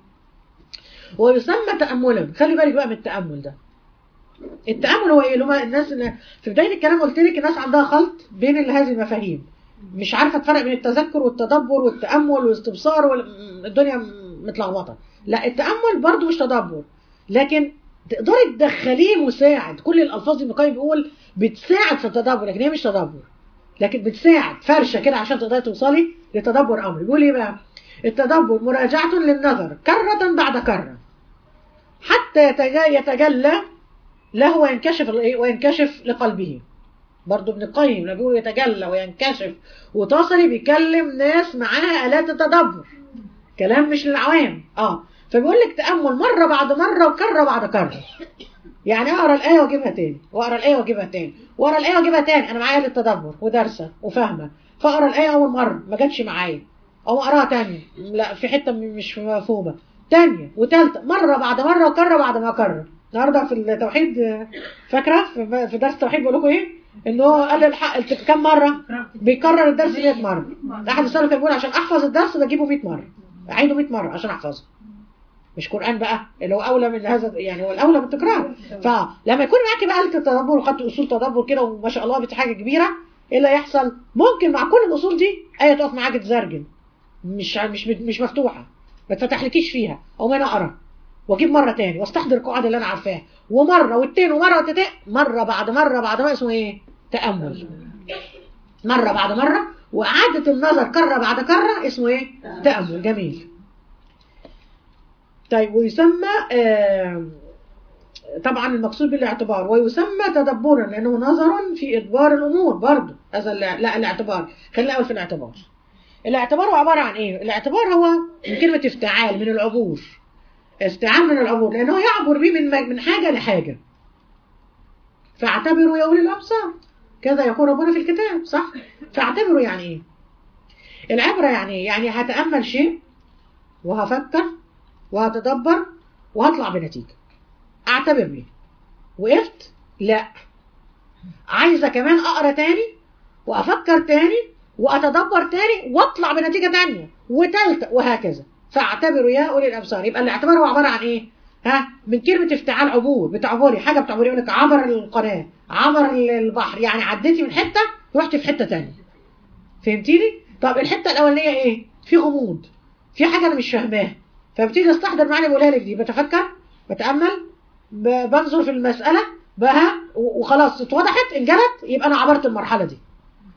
ويسمى تاملا خلي بالك بقى من التامل ده التامل هو ايه اللي الناس اللي في بدايه الكلام قلت لك الناس عندها خلط بين هذه المفاهيم مش عارفه تفرق بين التذكر والتدبر والتامل والاستبصار والدنيا متلخبطه لا التامل برضو مش تدبر لكن تقدري تدخليه مساعد كل الالفاظ اللي القيم بيقول بتساعد في التدبر لكن هي مش تدبر لكن بتساعد فرشه كده عشان تقدري توصلي لتدبر امر بيقول ايه بقى التدبر مراجعه للنظر كره بعد كره حتى يتجلى له وينكشف وينكشف لقلبه برضه ابن القيم لما بيقول يتجلى وينكشف وتصلي بيكلم ناس معاها آلات التدبر كلام مش للعوام اه فبيقول لك تأمل مرة بعد مرة وكرة بعد كرة يعني اقرا الآية واجيبها تاني واقرا الآية واجيبها تاني واقرا الآية واجيبها تاني انا معايا للتدبر ودارسة وفاهمة فاقرا الآية أول مرة ما جاتش معايا أو اقراها تاني لا في حتة مش مفهومة تانية وتالتة مرة بعد مرة وكرة بعد ما كرة النهارده في التوحيد فاكرة في درس التوحيد بقول لكم ايه؟ ان هو قال الحق كم مره بيكرر الدرس 100 مره احد السلف كان بيقول عشان احفظ الدرس بجيبه 100 مره اعيده 100 مره عشان احفظه مش قران بقى اللي هو اولى من هذا يعني هو الاولى بالتكرار فلما يكون معاكي بقى آلة التدبر وخدت اصول تدبر كده وما شاء الله بقت حاجه كبيره ايه اللي هيحصل ممكن مع كل الاصول دي ايه تقف معاك تزرجن مش مش مش مفتوحه ما تفتحلكيش فيها او ما انا اقرا واجيب مره تاني واستحضر القواعد اللي انا عارفاها ومره والتين ومره والتين مره بعد مره بعد مره اسمه ايه تامل مره بعد مره واعاده النظر كره بعد كره اسمه ايه تامل جميل طيب ويسمى آه طبعا المقصود بالاعتبار ويسمى تدبرا لانه نظر في ادبار الامور برضه هذا الع- لا الاعتبار خلينا الاول في الاعتبار الاعتبار هو عباره عن ايه الاعتبار هو من كلمه افتعال من العبور استعان من العبور لانه يعبر بيه من من حاجه لحاجه فاعتبروا يا اولي الابصار كذا يقول ربنا في الكتاب صح فاعتبروا يعني ايه العبره يعني ايه يعني هتامل شيء وهفكر وهتدبر وهطلع بنتيجه اعتبر بيه وقفت لا عايزه كمان اقرا تاني وافكر تاني واتدبر تاني واطلع بنتيجه تانية وتالتة وهكذا فاعتبروا يا اولي الابصار يبقى الاعتبار هو عباره عن ايه ها من كلمه افتعال عبور بتعبري حاجه بتعبري يقول لك عبر القناه عبر البحر يعني عديتي من حته رحتي في حته تانية فهمتيني طب الحته الاولانيه ايه في غموض في حاجه انا مش فاهماها فببتدي استحضر معاني بقولها لك دي بتفكر بتامل ب- بنظر في المساله بها و- وخلاص اتوضحت انجلت يبقى انا عبرت المرحله دي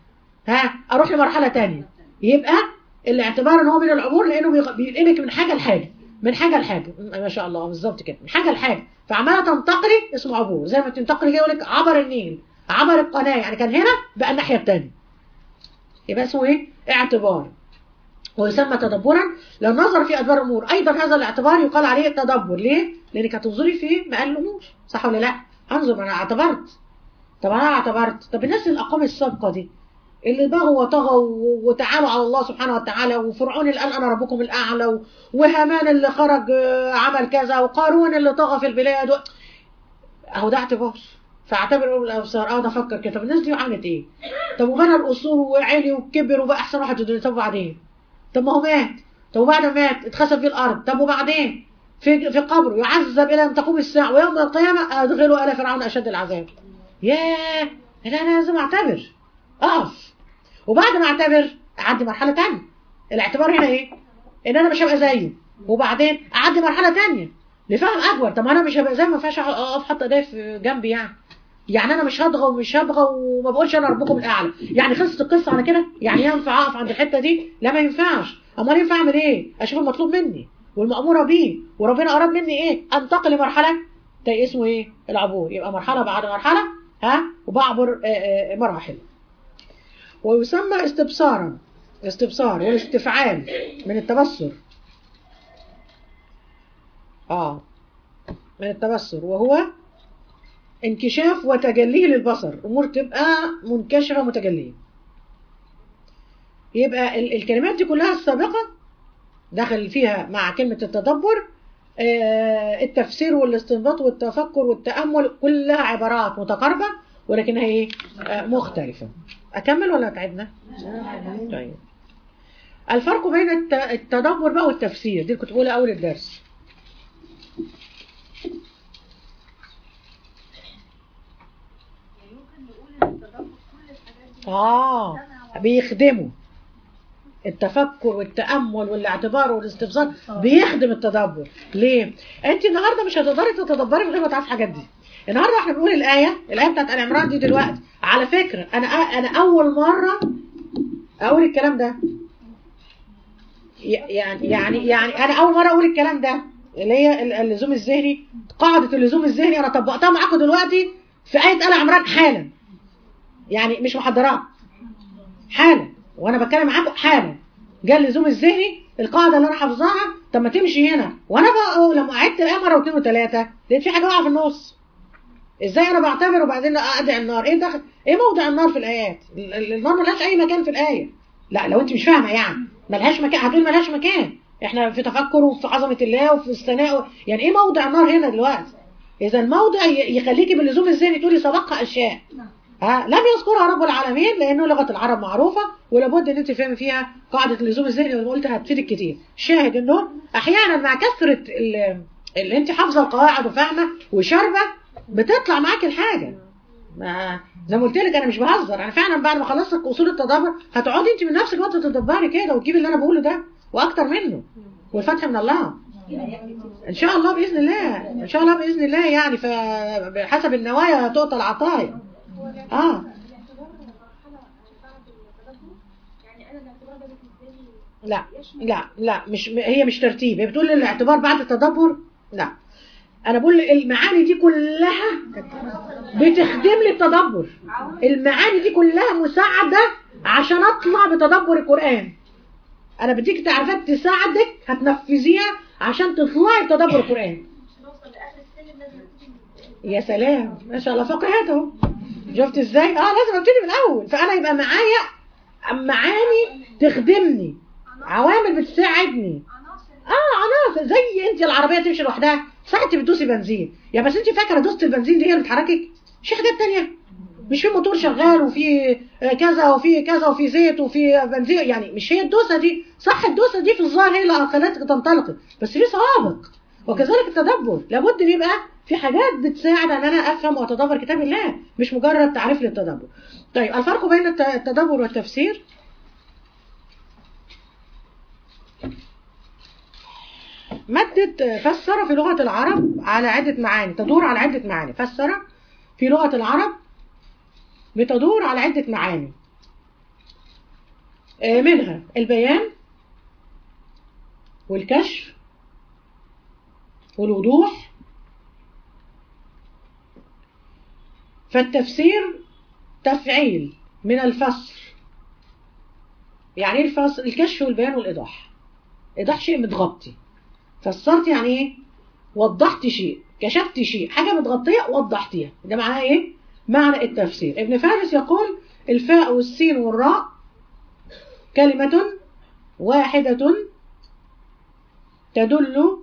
ها اروح لمرحله تانية يبقى الاعتبار ان هو من العبور لانه بيغ- بينقلك من حاجه لحاجه من حاجه لحاجه م- ما شاء الله بالظبط كده من حاجه لحاجه فعماله تنتقلي اسمه عبور زي ما تنتقلي كده يقول لك عبر النيل عبر القناه يعني كان هنا بقى الناحيه الثانيه يبقى اسمه ايه اعتبار ويسمى تدبرا لو نظر في ادبار الامور ايضا هذا الاعتبار يقال عليه تدبر ليه لانك هتنظري في مقال الامور صح ولا لا انظر ما انا اعتبرت طب انا اعتبرت طب الناس الاقوام السابقه دي اللي بغوا وطغوا و- وتعالوا على الله سبحانه وتعالى وفرعون اللي قال انا ربكم الاعلى و- وهامان اللي خرج آه، عمل كذا وقارون اللي طغى في البلاد و... اهو ده اعتبار فاعتبر اولي الابصار اقعد افكر كده طب الناس دي عملت ايه؟ طب وبنى القصور وعلي وكبر وبقى احسن واحد في الدنيا طب وبعدين؟ طب ما هو مات طب وبعد ما مات اتخسف في الارض طب وبعدين؟ في في قبره يعذب الى ان تقوم الساعه ويوم القيامه ادخلوا ال فرعون اشد العذاب. ياه انا أنا لازم اعتبر اقف وبعد ما اعتبر اعدي مرحله تانية الاعتبار هنا ايه؟ ان انا مش هبقى زيه وبعدين اعدي مرحله تانية لفهم اكبر طب ما انا مش هبقى زي ما ينفعش اقف حاطه ايديا في جنبي يعني يعني انا مش هضغى ومش هبغى وما بقولش انا ربكم الاعلى يعني خلصت القصه على كده يعني ينفع اقف عند الحته دي لا ما ينفعش امال ينفع اعمل ايه اشوف المطلوب مني والماموره بيه وربنا اراد مني ايه انتقل لمرحله ده اسمه ايه العبور يبقى مرحله بعد مرحله ها وبعبر آه، آه، مراحل ويسمى استبصارا استبصار والاستفعال من التبصر اه من التبصر وهو انكشاف وتجليه للبصر امور تبقى منكشفه متجليه يبقى ال- الكلمات دي كلها السابقه داخل فيها مع كلمه التدبر آه، التفسير والاستنباط والتفكر والتامل كلها عبارات متقاربه ولكنها ايه آه، مختلفه اكمل ولا تعبنا طيب الفرق بين الت- التدبر بقى والتفسير دي كنت بقولها اول الدرس اه بيخدموا التفكر والتامل والاعتبار والاستبصار بيخدم التدبر ليه انت النهارده مش هتقدري تتدبري من غير ما تعرفي الحاجات دي النهارده احنا بنقول الايه الايه بتاعت ال عمران دي دلوقتي على فكره انا انا اول مره اقول الكلام ده ي- يعني يعني يعني انا اول مره اقول الكلام ده اللي هي ال- اللزوم الذهني قاعده اللزوم الذهني انا طبقتها معاكم دلوقتي في ايه ال عمران حالا يعني مش محضرات حالا وانا بتكلم معاكم حالا جاء اللزوم الذهني القاعده اللي انا حافظاها طب ما تمشي هنا وانا بقى لما عدت الايه مره واثنين وثلاثه لقيت في حاجه واقعه في النص ازاي انا بعتبر وبعدين اقدع النار ايه دخل ايه موضع النار في الايات ال- ال- النار ملهاش اي مكان في الايه لا لو انت مش فاهمه يعني ملهاش مكان هتقول ملهاش مكان احنا في تفكر وفي عظمه الله وفي الثناء يعني ايه موضع النار هنا دلوقتي اذا الموضع ي- يخليكي باللزوم الذهني تقولي سبقها اشياء ها لم يذكرها رب العالمين لانه لغه العرب معروفه ولابد ان انت فاهم فيها قاعده اللزوم الذهني اللي قلت هتفيدك كتير شاهد انه احيانا مع كثره ال- اللي انت حافظه القواعد وفاهمه وشاربه بتطلع معاك الحاجه ما زي ما قلت لك انا مش بهزر انا فعلا بعد ما خلصت اصول التدبر هتقعدي انت من نفسك وقت تتدبري كده وتجيبي اللي انا بقوله ده واكتر منه والفتح من الله ان شاء الله باذن الله ان شاء الله باذن الله يعني فحسب النوايا تؤتى العطايا اه لا لا لا مش هي مش ترتيب هي بتقول الاعتبار بعد التدبر لا انا بقول المعاني دي كلها بتخدم لي التدبر المعاني دي كلها مساعده عشان اطلع بتدبر القران انا بديك تعريفات تساعدك هتنفذيها عشان تطلعي بتدبر القران يا سلام ما شاء الله فقهات اهو شفت ازاي اه لازم ابتدي من الاول فانا يبقى معايا معاني تخدمني عوامل بتساعدني اه عناصر زي انت العربيه تمشي لوحدها ساعه بتدوسي بنزين يا بس انت فاكره دوسه البنزين دي هي اللي بتحركك مش حاجات تانية مش في موتور شغال وفي آه، كذا وفي كذا وفي زيت وفي بنزين يعني مش هي الدوسه دي صح الدوسه دي في الظاهر هي اللي خلتك تنطلقي بس في سوابق وكذلك التدبر لابد ان يبقى في حاجات بتساعد ان انا افهم واتدبر كتاب الله مش مجرد تعريف للتدبر طيب الفرق بين الت- التدبر والتفسير مادة فسر في لغة العرب على عدة معاني تدور على عدة معاني فسر في لغة العرب بتدور على عدة معاني آه، منها البيان والكشف والوضوح فالتفسير تفعيل من الفسر يعني ايه الفسر الكشف والبيان والايضاح ايضاح شيء متغطي فسرت يعني ايه وضحت شيء كشفت شيء حاجه متغطيه وضحتيها ده معناه ايه معنى التفسير ابن فارس يقول الفاء والسين والراء كلمه واحده تدل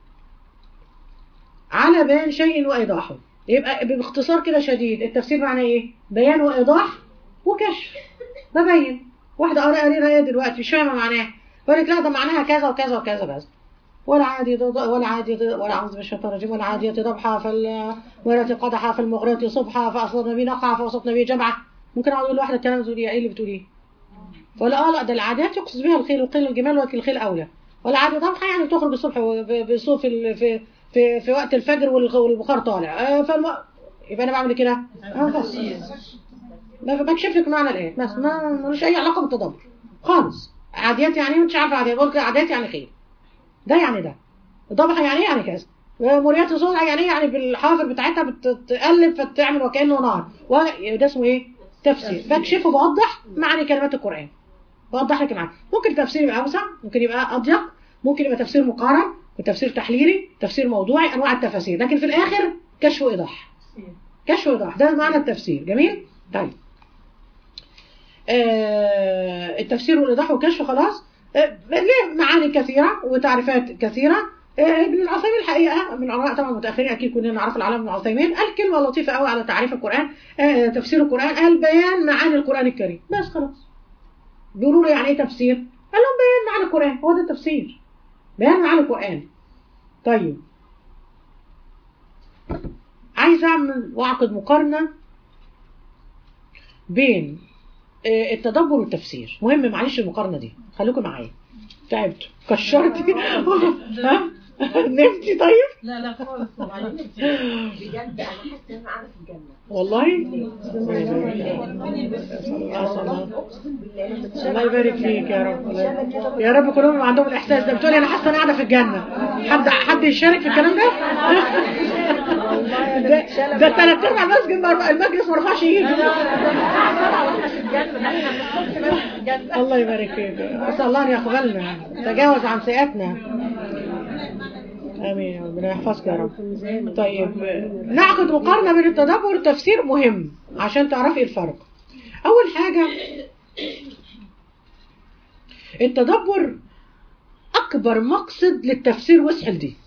على بيان شيء وايضاحه يبقى باختصار كده شديد التفسير معناه ايه بيان وايضاح وكشف ببين واحده قارئه قرينا ايه دلوقتي مش فاهمه معناها يقول لك لا ده معناها كذا وكذا وكذا بس ولا عادي ضد ولا عادي ضد ولا اعوذ بالشيطان الرجيم ولا عادية ضبحة فال ولا قدحة فالمغريات صبحة فأصلنا به نقعة فوسطنا به جمعة ممكن اقعد اقول لواحدة الكلام تقول ايه اللي بتقوليه ولا اه لا ده العادات يقصد بها الخيل وقيل الجمال وكل الخيل اولى ولا عادي ضبحة يعني تخرج الصبح بصوف ال- في في في وقت الفجر والغ- والبخار طالع آه فالم... يبقى انا بعمل كده اه بس ب- بكشف لك معنى الايه بس ما ملوش اي علاقه بالتدبر خالص عاديات يعني ايه مش عارفه عاديات بقول لك عاديات يعني خير ده يعني ده الضبحه يعني ايه يعني كذا مريات الصوت يعني ايه يعني بالحافر بتاعتها بتقلب فتعمل وكانه نار وده اسمه ايه تفسير بكشف وبوضح معاني كلمات القران بوضح لك معاني ممكن التفسير يبقى اوسع ممكن يبقى اضيق ممكن يبقى تفسير مقارن وتفسير تحليلي تفسير موضوعي انواع التفاسير لكن في الاخر كشف وايضاح كشف وايضاح ده معنى التفسير جميل طيب آه التفسير والايضاح والكشف خلاص آه ليه معاني كثيره وتعريفات كثيره آه ابن العثيمين الحقيقه من علماء طبعا المتاخرين اكيد كلنا نعرف العلامه ابن العثيمين قال كلمه لطيفه قوي على تعريف القران آه تفسير القران قال بيان معاني القران الكريم بس خلاص بيقولوا له يعني ايه تفسير قال لهم بيان معاني القران هو ده التفسير بيان معاني القران طيب عايز اعمل واعقد مقارنه بين آه، التدبر والتفسير مهم معلش المقارنه دي خليكم معايا تعبت كشرتي ها نمتي طيب لا لا خالص والله بجد انا حاسه ان انا قاعده في الجنه والله الله يبارك فيك يا رب الله- يا رب كلهم عندهم الاحساس ده بتقولي انا حاسه انا قاعده في الجنه حد حد يشارك في الكلام ده ده ده ثلاث ارباع المسجد ما- المجلس ما رفعش ايده الله يبارك فيك اسال الله ان يقبلنا تجاوز عن سيئاتنا امين يا ربنا يحفظك يا رب طيب نعقد مقارنه بين التدبر والتفسير مهم عشان تعرفي الفرق اول حاجه التدبر اكبر مقصد للتفسير واسحل دي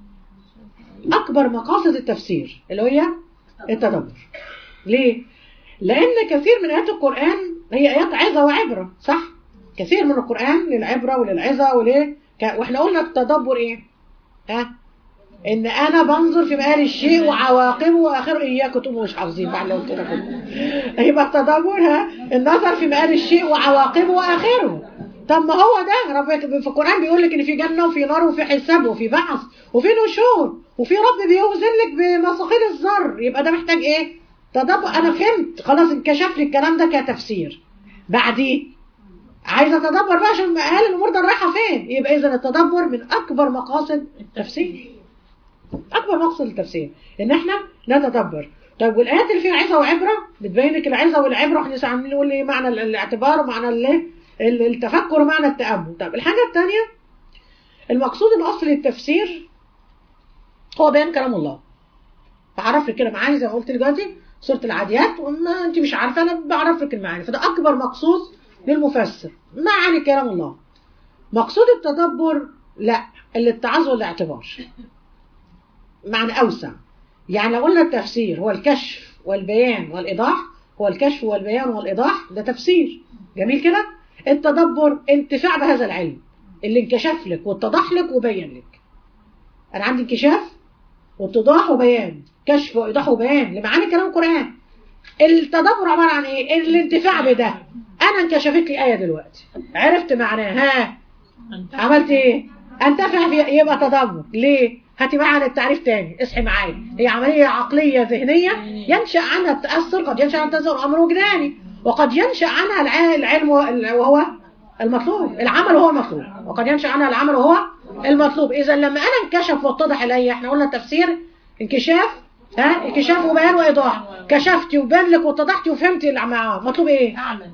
اكبر مقاصد التفسير اللي هي التدبر ليه لان كثير من ايات القران هي ايات عظه وعبره صح كثير من القران للعبره وللعظه وليه ك- واحنا قلنا التدبر ايه ها ان انا بنظر في مآل الشيء وعواقبه واخره اياك تقوموا مش حافظين بعد لو قلت لك يبقى التدبر ها النظر في مآل الشيء وعواقبه واخره طب ما هو ده رب في القران بيقول لك ان في جنه وفي نار وفي حساب وفي بعث وفي نشور وفي رب بيوزن لك بمساقيل الذر يبقى ده محتاج ايه تدبر انا فهمت خلاص انكشف لي الكلام ده كتفسير بعديه عايزه اتدبر بقى عشان مقال الامور ده رايحه فين يبقى اذا التدبر من اكبر مقاصد التفسير اكبر مقصد التفسير ان احنا نتدبر طيب والايات اللي فيها عظه وعبره بتبين لك العظه والعبره احنا لسه عاملين نقول ايه معنى ال- الاعتبار ومعنى الايه ال- التفكر ومعنى التامل طب الحاجه الثانيه المقصود الاصلي للتفسير هو بيان كلام الله بعرف لك كده معاني زي ما قلت لك دلوقتي سوره العاديات وما انت مش عارفه انا بعرف لك المعاني فده اكبر مقصود للمفسر معاني كلام الله مقصود التدبر لا الاتعاظ والاعتبار معنى أوسع يعني لو قلنا التفسير هو الكشف والبيان والإيضاح هو الكشف والبيان والإيضاح ده تفسير جميل كده التدبر انتفاع بهذا العلم اللي انكشف لك واتضح لك وبين لك أنا عندي انكشاف واتضاح وبيان كشف وإيضاح وبيان لمعاني كلام القرآن التدبر عبارة عن إيه؟ الانتفاع بده أنا انكشفت لي آية دلوقتي عرفت معناها ها عملت ايه انتفع في يبقى تدبر ليه هاتي معانا التعريف تاني اصحي معايا هي عملية عقلية ذهنية ينشأ عنها التأثر قد ينشأ عنها التأثر أمر وجداني وقد ينشأ عنها الع- العلم وهو المطلوب العمل وهو المطلوب وقد ينشأ عنها العمل وهو المطلوب إذا لما أنا انكشف واتضح إلي احنا قلنا التفسير انكشاف ها انكشاف وبيان وإيضاح كشفتي وبان لك واتضحتي وفهمتي اللي معاه مطلوب إيه؟ أعمل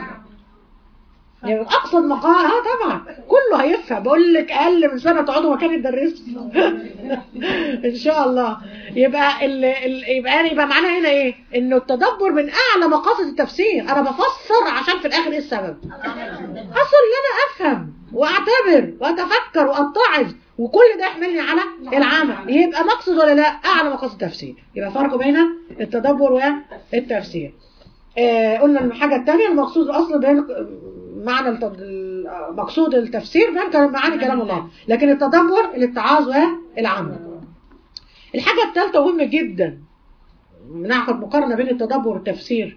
يعني اقصد مقام اه طبعا كله هيفهم بقول لك اقل من سنه تقعدوا مكان الدرس ان شاء الله يبقى ال... ال... يبقى أنا يبقى معناها هنا ايه انه التدبر من اعلى مقاصد التفسير انا بفسر عشان في الاخر ايه السبب اصل ان انا افهم واعتبر واتفكر واتعظ وكل ده يحملني على العمل يبقى مقصد ولا لا اعلى مقاصد التفسير يبقى فرق بين التدبر والتفسير آه قلنا الحاجة الثانية المقصود الأصل بين معنى التد... مقصود التفسير بين كلام- معاني كلام الله لكن التدبر الاتعاظ والعمل الحاجة الثالثة مهمة جدا ناخد مقارنة بين التدبر والتفسير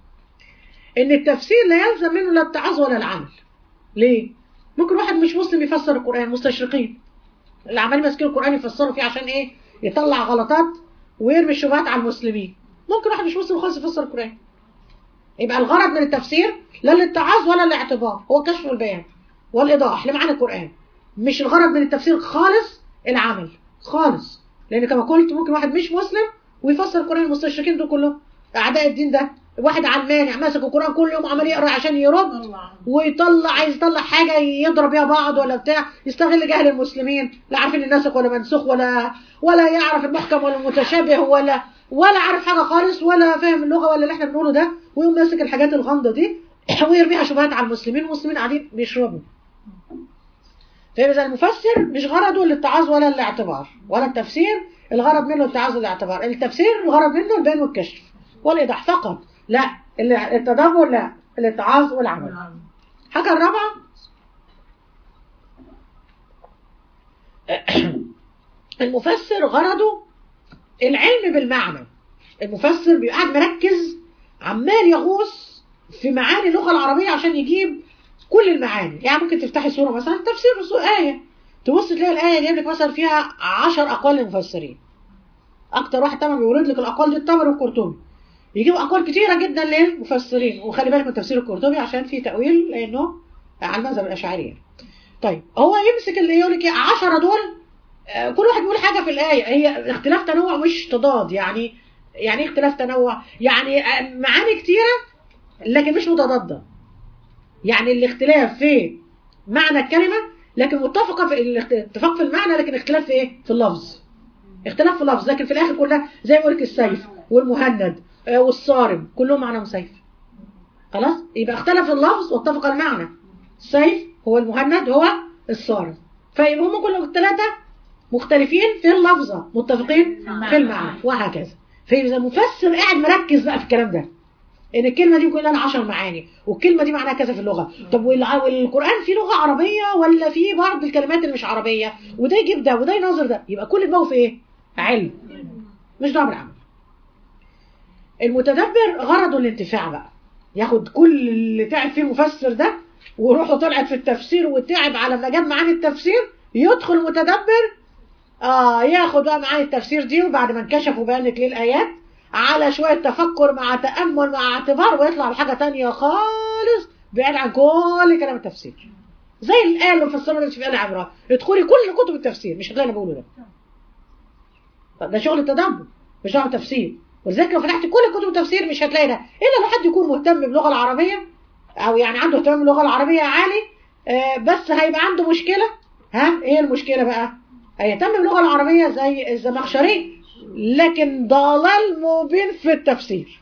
إن التفسير لا يلزم منه لا الاتعاظ ولا العمل ليه؟ ممكن واحد مش مسلم يفسر القرآن مستشرقين اللي عمالين ماسكين القرآن يفسروا فيه عشان إيه؟ يطلع غلطات ويرمي الشبهات على المسلمين ممكن واحد مش مسلم خالص يفسر القرآن يبقى الغرض من التفسير لا الاتعاظ ولا الاعتبار هو كشف البيان والإيضاح لمعنى القرآن مش الغرض من التفسير خالص العمل خالص لأن كما قلت ممكن واحد مش مسلم ويفسر القرآن المستشرقين دول كلهم أعداء الدين ده واحد علماني ماسك القرآن كل يوم عمال يقرأ عشان يرد ويطلع عايز يطلع حاجة يضرب بيها بعض ولا بتاع يستغل جهل المسلمين لا عارفين الناسخ ولا منسوخ ولا ولا يعرف المحكم ولا المتشابه ولا ولا عارف حاجة خالص ولا فاهم اللغة ولا اللي احنا بنقوله ده ويقوم ماسك الحاجات الغامضة دي ويرميها شبهات على المسلمين والمسلمين قاعدين بيشربوا فإذا المفسر مش غرضه الاتعاظ ولا الاعتبار ولا التفسير الغرض منه الاتعاظ والاعتبار التفسير الغرض منه البيان والكشف والإيضاح فقط لا التدبر لا الاتعاظ والعمل حاجة الرابعة المفسر غرضه العلم بالمعنى المفسر بيبقى قاعد مركز عمال يغوص في معاني اللغة العربية عشان يجيب كل المعاني يعني ممكن تفتحي سورة مثلا تفسير سورة آية تبص تلاقي الآية جايب لك مثلا فيها عشر أقوال للمفسرين أكتر واحد طبعا بيورد لك الأقوال دي الطبري والقرطبي يجيب أقوال كتيرة جدا للمفسرين وخلي بالك من تفسير القرطبي عشان في تأويل لأنه على المذهب الأشعري طيب هو يمسك اللي يقول لك 10 دول آه، كل واحد بيقول حاجة في الآية هي اختلاف تنوع مش تضاد يعني يعني ايه اختلاف تنوع يعني آه، معاني كتيرة لكن مش متضادة يعني الاختلاف في معنى الكلمة لكن متفقة في الاتفاق في المعنى لكن اختلاف في ايه في اللفظ اختلاف في اللفظ لكن في الاخر كلها زي ما يقول لك السيف والمهند آه، والصارم كلهم معنى سيف خلاص يبقى اختلف اللفظ واتفق المعنى السيف هو المهند هو الصارم فيبقى هم كلهم الثلاثة مختلفين في اللفظة متفقين في المعنى وهكذا فإذا المفسر قاعد مركز بقى في الكلام ده ان الكلمه دي ممكن لها 10 معاني والكلمه دي معناها كذا في اللغه طب والع- والقران فيه لغه عربيه ولا فيه بعض الكلمات اللي مش عربيه وده يجيب ده وده يناظر ده يبقى كل دماغه في ايه علم مش دعوه بالعمل المتدبر غرضه الانتفاع بقى ياخد كل اللي تعب فيه المفسر ده وروحه طلعت في التفسير وتعب على ما جاب معاني التفسير يدخل متدبر اه ياخد بقى معاني التفسير دي وبعد ما انكشف وبانت ليه الايات على شويه تفكر مع تامل مع اعتبار ويطلع بحاجه تانية خالص بعيد عن كل كلام التفسير زي الايه اللي مفسرها اللي في ال عمران ادخلي كل كتب التفسير مش اللي انا بقوله ده طب ده شغل التدبر مش دعوه تفسير ولذلك لو فتحت كل كتب التفسير مش هتلاقي ده الا لو حد يكون مهتم باللغه العربيه او يعني عنده اهتمام باللغه العربيه عالي آه، بس هيبقى عنده مشكله ها ايه المشكله بقى هيهتم باللغه العربيه زي الزمخشري لكن ضلال مبين في التفسير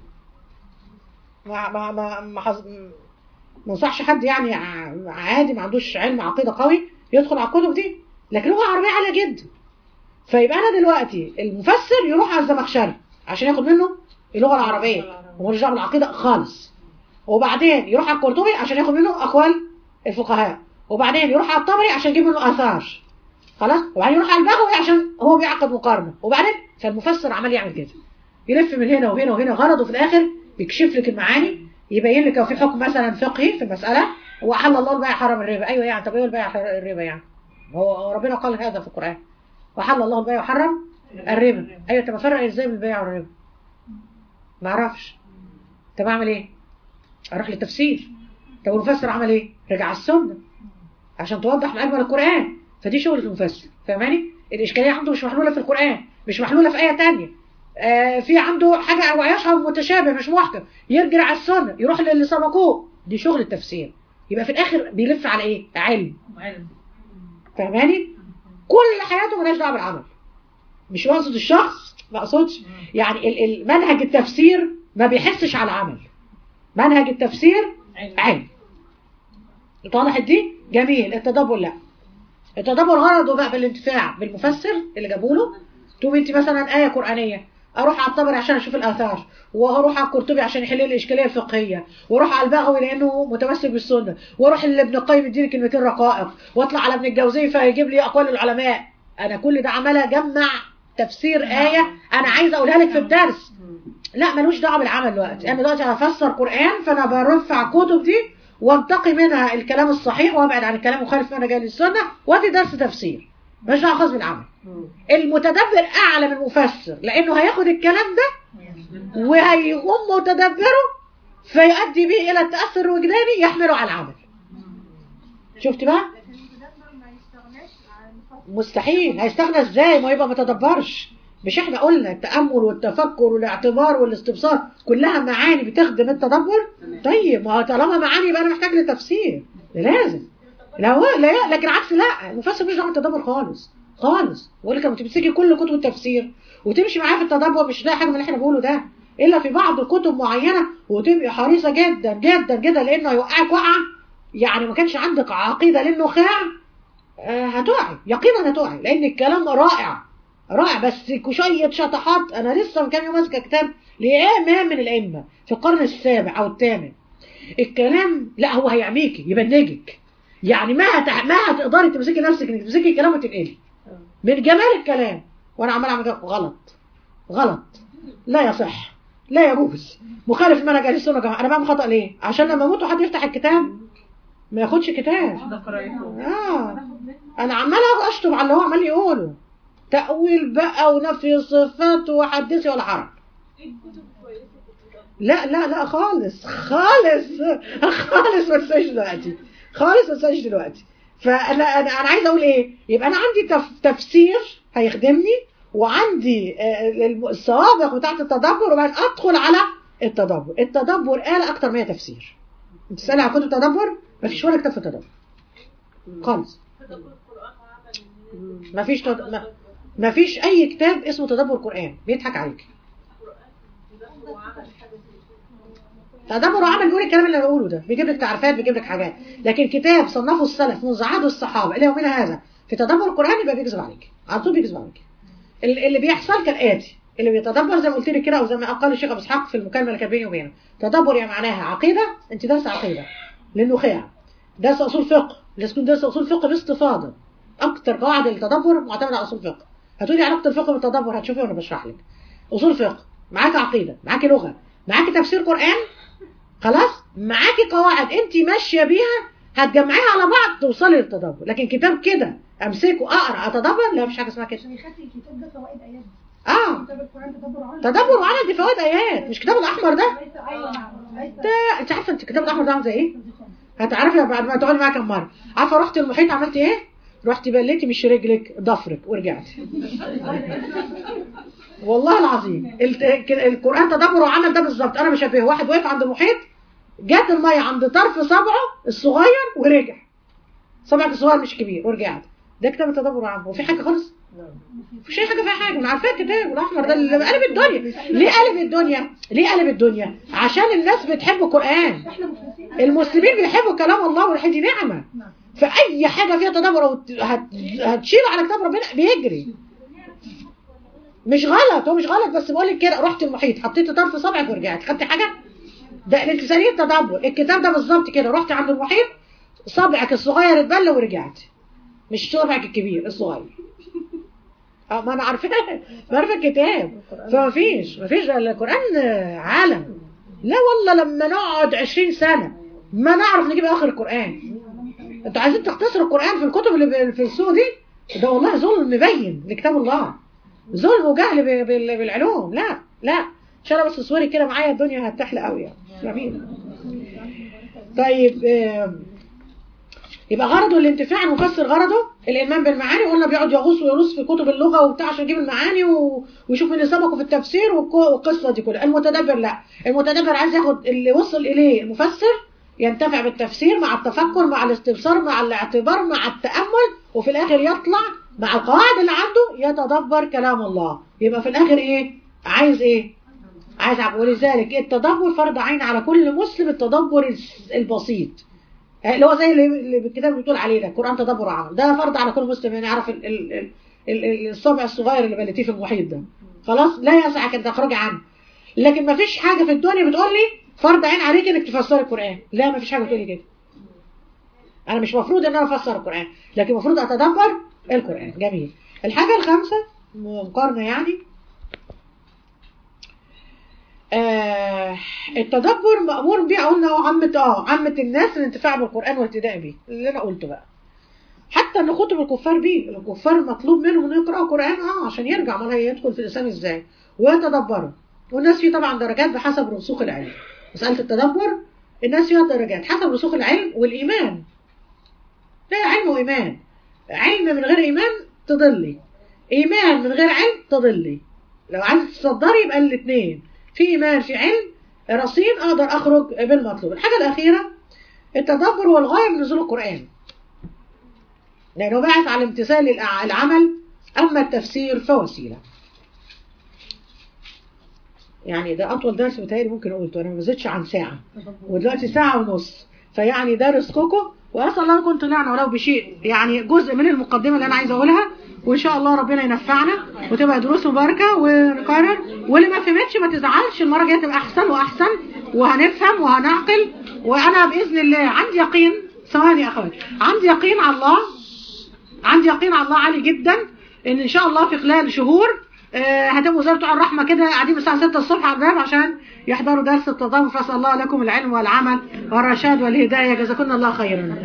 ما ما ما ما حظ... ما انصحش حد يعني ع- عادي ما عندوش علم عقيده قوي يدخل على الكتب دي لكن لغه عربيه عاليه جدا فيبقى انا دلوقتي المفسر يروح على الزمخشري عشان ياخد منه اللغه العربيه ومالوش دعوه بالعقيده خالص وبعدين يروح على القرطبي عشان ياخد منه اقوال الفقهاء وبعدين يروح على الطبري عشان يجيب منه اثار خلاص وبعدين يروح على البغوي عشان هو بيعقد مقارنه وبعدين فالمفسر عمال يعمل كده يلف من هنا وهنا وهنا غرضه في الاخر يكشف لك المعاني يبين لك لو في حكم مثلا فقهي في المساله واحل الله البيع حرم الربا ايوه يعني طب ايه البيع حرم الربا يعني هو ربنا قال هذا في القران وحل الله البيع وحرم الربا ايوه طب افرق ازاي بالبيع والربا ما اعرفش طب اعمل ايه اروح للتفسير طب المفسر عمل ايه رجع على السنه عشان توضح من اجمل القران فدي شغله المفسر فاهماني الاشكاليه عنده مش محلوله في القران مش محلوله في ايه تانية آه في عنده حاجه او يشعر متشابه مش محكم يرجع على السنه يروح للي سبقوه دي شغل التفسير يبقى في الاخر بيلف على ايه علم علم فاهماني كل حياته ملهاش دعوه بالعمل مش اقصد الشخص ما اقصدش يعني ال- ال- منهج التفسير ما بيحسش على العمل منهج التفسير علم علم طالع دي جميل التدبر لا التدبر غرضه بقى بالانتفاع بالمفسر اللي جابوا له تقوم انت مثلا آية قرآنية اروح على الطبري عشان اشوف الاثار واروح على القرطبي عشان يحل لي الاشكاليه الفقهيه واروح على البغوي لانه متمسك بالسنه واروح لابن القيم يديني كلمتين رقائق واطلع على ابن الجوزي فيجيب لي اقوال العلماء انا كل ده عمال اجمع تفسير ايه انا عايزه اقولها لك في الدرس لا ملوش دعوه بالعمل دلوقتي انا دلوقتي هفسر قران فانا برفع الكتب دي وانتقي منها الكلام الصحيح وابعد عن الكلام المخالف منهج اهل السنه وادي درس تفسير مش دعوه خاص بالعمل المتدبر اعلى من المفسر لانه هياخد الكلام ده وهيقوم متدبره فيؤدي به الى التاثر الوجداني يحمله على العمل شفت بقى لكن المتدبر ما يستغناش عن المفسر مستحيل هيستغنى ازاي ما يبقى ما تدبرش مش احنا قلنا التامل والتفكر والاعتبار والاستبصار كلها معاني بتخدم التدبر طيب ما هو طالما معاني يبقى انا محتاج لتفسير ده لازم لا هو لا لكن عكس لا المفسر مش دعوه بالتدبر خالص خالص بقول لك لما تمسكي كل كتب التفسير وتمشي معاه في التدبر مش هتلاقي حاجه من اللي احنا بنقوله ده الا في بعض الكتب معينه وتبقي حريصه جدا جدا جدا لانه هيوقعك وقعه يعني ما كانش عندك عقيده للنخاع آه، هتقعي يقينا هتقعي لان الكلام رائع رائع بس شويه شطحات انا لسه من كام يوم ماسكه كتاب لامام من الائمه في القرن السابع او الثامن الكلام لا هو هيعميكي يبنجك يعني ما هت... ما هتقدري تمسكي نفسك انك تمسكي الكلام وتنقلي من جمال الكلام وانا عمال اعمل كده غلط غلط لا يصح لا يجوز مخالف منهج اهل السنه يا جماعه انا بعمل خطا ليه عشان لما اموت وحد يفتح الكتاب ما ياخدش كتاب ده قرايته اه انا عمال اشطب على اللي هو عمال يقوله تأويل بقى ونفي صفات وحدثي ولا حرج لا لا لا خالص خالص خالص ما تنساش دلوقتي خالص ما تنساش دلوقتي فانا انا انا عايزه اقول ايه يبقى انا عندي تف تفسير هيخدمني وعندي آه، الم- السوابق بتاعت التدبر وبعدين ادخل على التدبر التدبر آلة اكتر ما هي تفسير انت تسالي على كتب التدبر مفيش ولا كتاب في التدبر خالص مفيش تد... ما... مفيش اي كتاب اسمه تدبر قرآن بيضحك عليك تدبر وعمل بيقول الكلام اللي انا بقوله ده بيجيب لك تعريفات بيجيب لك حاجات لكن كتاب صنفه السلف منذ عهد الصحابه الى يومنا هذا في تدبر القرآن يبقى بيكذب عليك على طول بيكذب عليك ال- اللي بيحصل كالآتي اللي بيتدبر زي ما قلت لك كده او زي ما قال الشيخ ابو اسحاق في المكالمه اللي كانت بيني وبينه تدبر يعني معناها عقيده انت درس عقيده للنخاع درس اصول فقه لازم تكون درس اصول فقه باستفاضه اكتر قواعد التدبر معتمده على اصول فقه هتقولي علاقه الفقه بالتدبر هتشوفي وانا بشرح لك اصول فقه معاك عقيده معاك لغه معاك تفسير قران خلاص معاكي قواعد انت ماشيه بيها هتجمعيها على بعض توصلي للتدبر لكن كتاب كده امسكه اقرا اتدبر لا مفيش حاجه اسمها كده عشان يخلي الكتاب ده فوائد ايات اه كتاب القرآن تدبر عنه تدبر وعمل دي فوائد ايات مش كتاب الاحمر ده ليس ايوه نعم ليس ده انت عارفه انت الكتاب الاحمر ده عامل زي ايه هتعرفي بعد ما تقعدي معايا كم مره عارفه رحت المحيط عملت ايه رحت بليتي مش رجلك ضفرك ورجعتي والله العظيم الت- القران تدبر وعمل ده بالظبط انا بشبهه واحد واقف عند المحيط جت الميه عند طرف صبعه الصغير ورجع صبعك الصغير مش كبير ورجعت ده كتاب التدبر وعمل وفي حاجه خالص مفيش اي حاجه فيها حاجه انا عارفاه الكتاب الاحمر ده اللي قلب الدنيا ليه قلب الدنيا ليه قلب الدنيا عشان الناس بتحب القران احنا مفلسين المسلمين بيحبوا كلام الله والحي دي نعمه فاي حاجه فيها تدبر أو هت- هتشيله على كتاب ربنا بيجري مش غلط هو مش غلط بس بقول لك كده رحت المحيط حطيت طرف صبعك ورجعت خدت حاجه ده الانسانيه التدبر الكتاب ده بالظبط كده رحت عند المحيط صبعك الصغير اتبل ورجعت مش صبعك الكبير الصغير اه ما انا عارفاه ما عارفه الكتاب فما فيش ما فيش القران عالم لا والله لما نقعد 20 سنه ما نعرف نجيب اخر القران انتوا عايزين تختصروا القران في الكتب اللي ب- في السوق دي ده والله ظلم مبين لكتاب الله ظلم وجهل ب- بال- بالعلوم لا لا عشان بس تصوري كده معايا الدنيا هتحلى قوي يعني جميل طيب آم، يبقى غرضه الانتفاع المفسر غرضه الايمان بالمعاني قلنا بيقعد يغوص ويغوص في كتب اللغه وبتاع عشان يجيب المعاني و... ويشوف اللي سبقه في التفسير والك- والقصه دي كلها المتدبر لا المتدبر عايز ياخد اللي وصل اليه المفسر ينتفع بالتفسير مع التفكر مع الاستبصار مع الاعتبار مع التامل وفي الاخر يطلع مع القواعد اللي عنده يتدبر كلام الله يبقى في الاخر ايه عايز ايه عايز عب- ولذلك التدبر فرض عين على كل مسلم التدبر الس- البسيط اللي هو زي اللي اللي الكتاب بتقول عليه ده قرآن تدبر وعمل ده فرض على كل مسلم يعني يعرف ال- ال- ال- ال- ال- الصبع الصغير اللي بلتيه في المحيط ده خلاص لا يسعك ان تخرج عنه لكن ما فيش حاجه في الدنيا بتقول لي فرض عين عليك انك تفسري القرآن لا ما فيش حاجه بتقول لي كده انا مش مفروض ان انا افسر القرآن لكن المفروض اتدبر القرآن جميل الحاجه الخامسه مقارنه يعني آه التدبر مأمور بيه قلنا هو عامة اه عامة الناس الانتفاع بالقرآن والاهتداء بيه اللي انا قلته بقى حتى ان خطب الكفار بيه الكفار مطلوب منهم انه يقرأوا قرآن اه عشان يرجع ما يدخل في الإسلام ازاي ويتدبروا والناس فيه طبعا درجات بحسب رسوخ العلم مسألة التدبر الناس فيها درجات حسب رسوخ العلم والإيمان لا علم وإيمان علم من غير إيمان تضلي إيمان من غير علم تضلي لو عايز تصدري يبقى الاثنين في إيمان في علم رصين أقدر أخرج بالمطلوب الحاجة الأخيرة التدبر هو الغاية من نزول القرآن لأنه باعث على امتثال الع- العمل أما التفسير فوسيلة يعني ده أطول درس بتهيألي ممكن قلته أنا ما بزيدش عن ساعة ودلوقتي ساعة ونص فيعني ده رزقكم وأسأل الله أن طلعنا ولو بشيء يعني جزء من المقدمة اللي أنا عايزة أقولها وإن شاء الله ربنا ينفعنا وتبقى دروس مباركة ونقرر واللي ما فهمتش ما تزعلش المرة الجاية تبقى أحسن وأحسن وهنفهم وهنعقل وأنا بإذن الله عندي يقين ثواني يا أخواتي عندي يقين على الله عندي يقين على الله عالي جدا ان ان شاء الله في خلال شهور آه، هتبقوا زي بتوع الرحمه كده قاعدين الساعه 6 الصبح على الباب عشان يحضروا درس التضامن فاسال الله لكم العلم والعمل والرشاد والهدايه جزاكم الله خيرا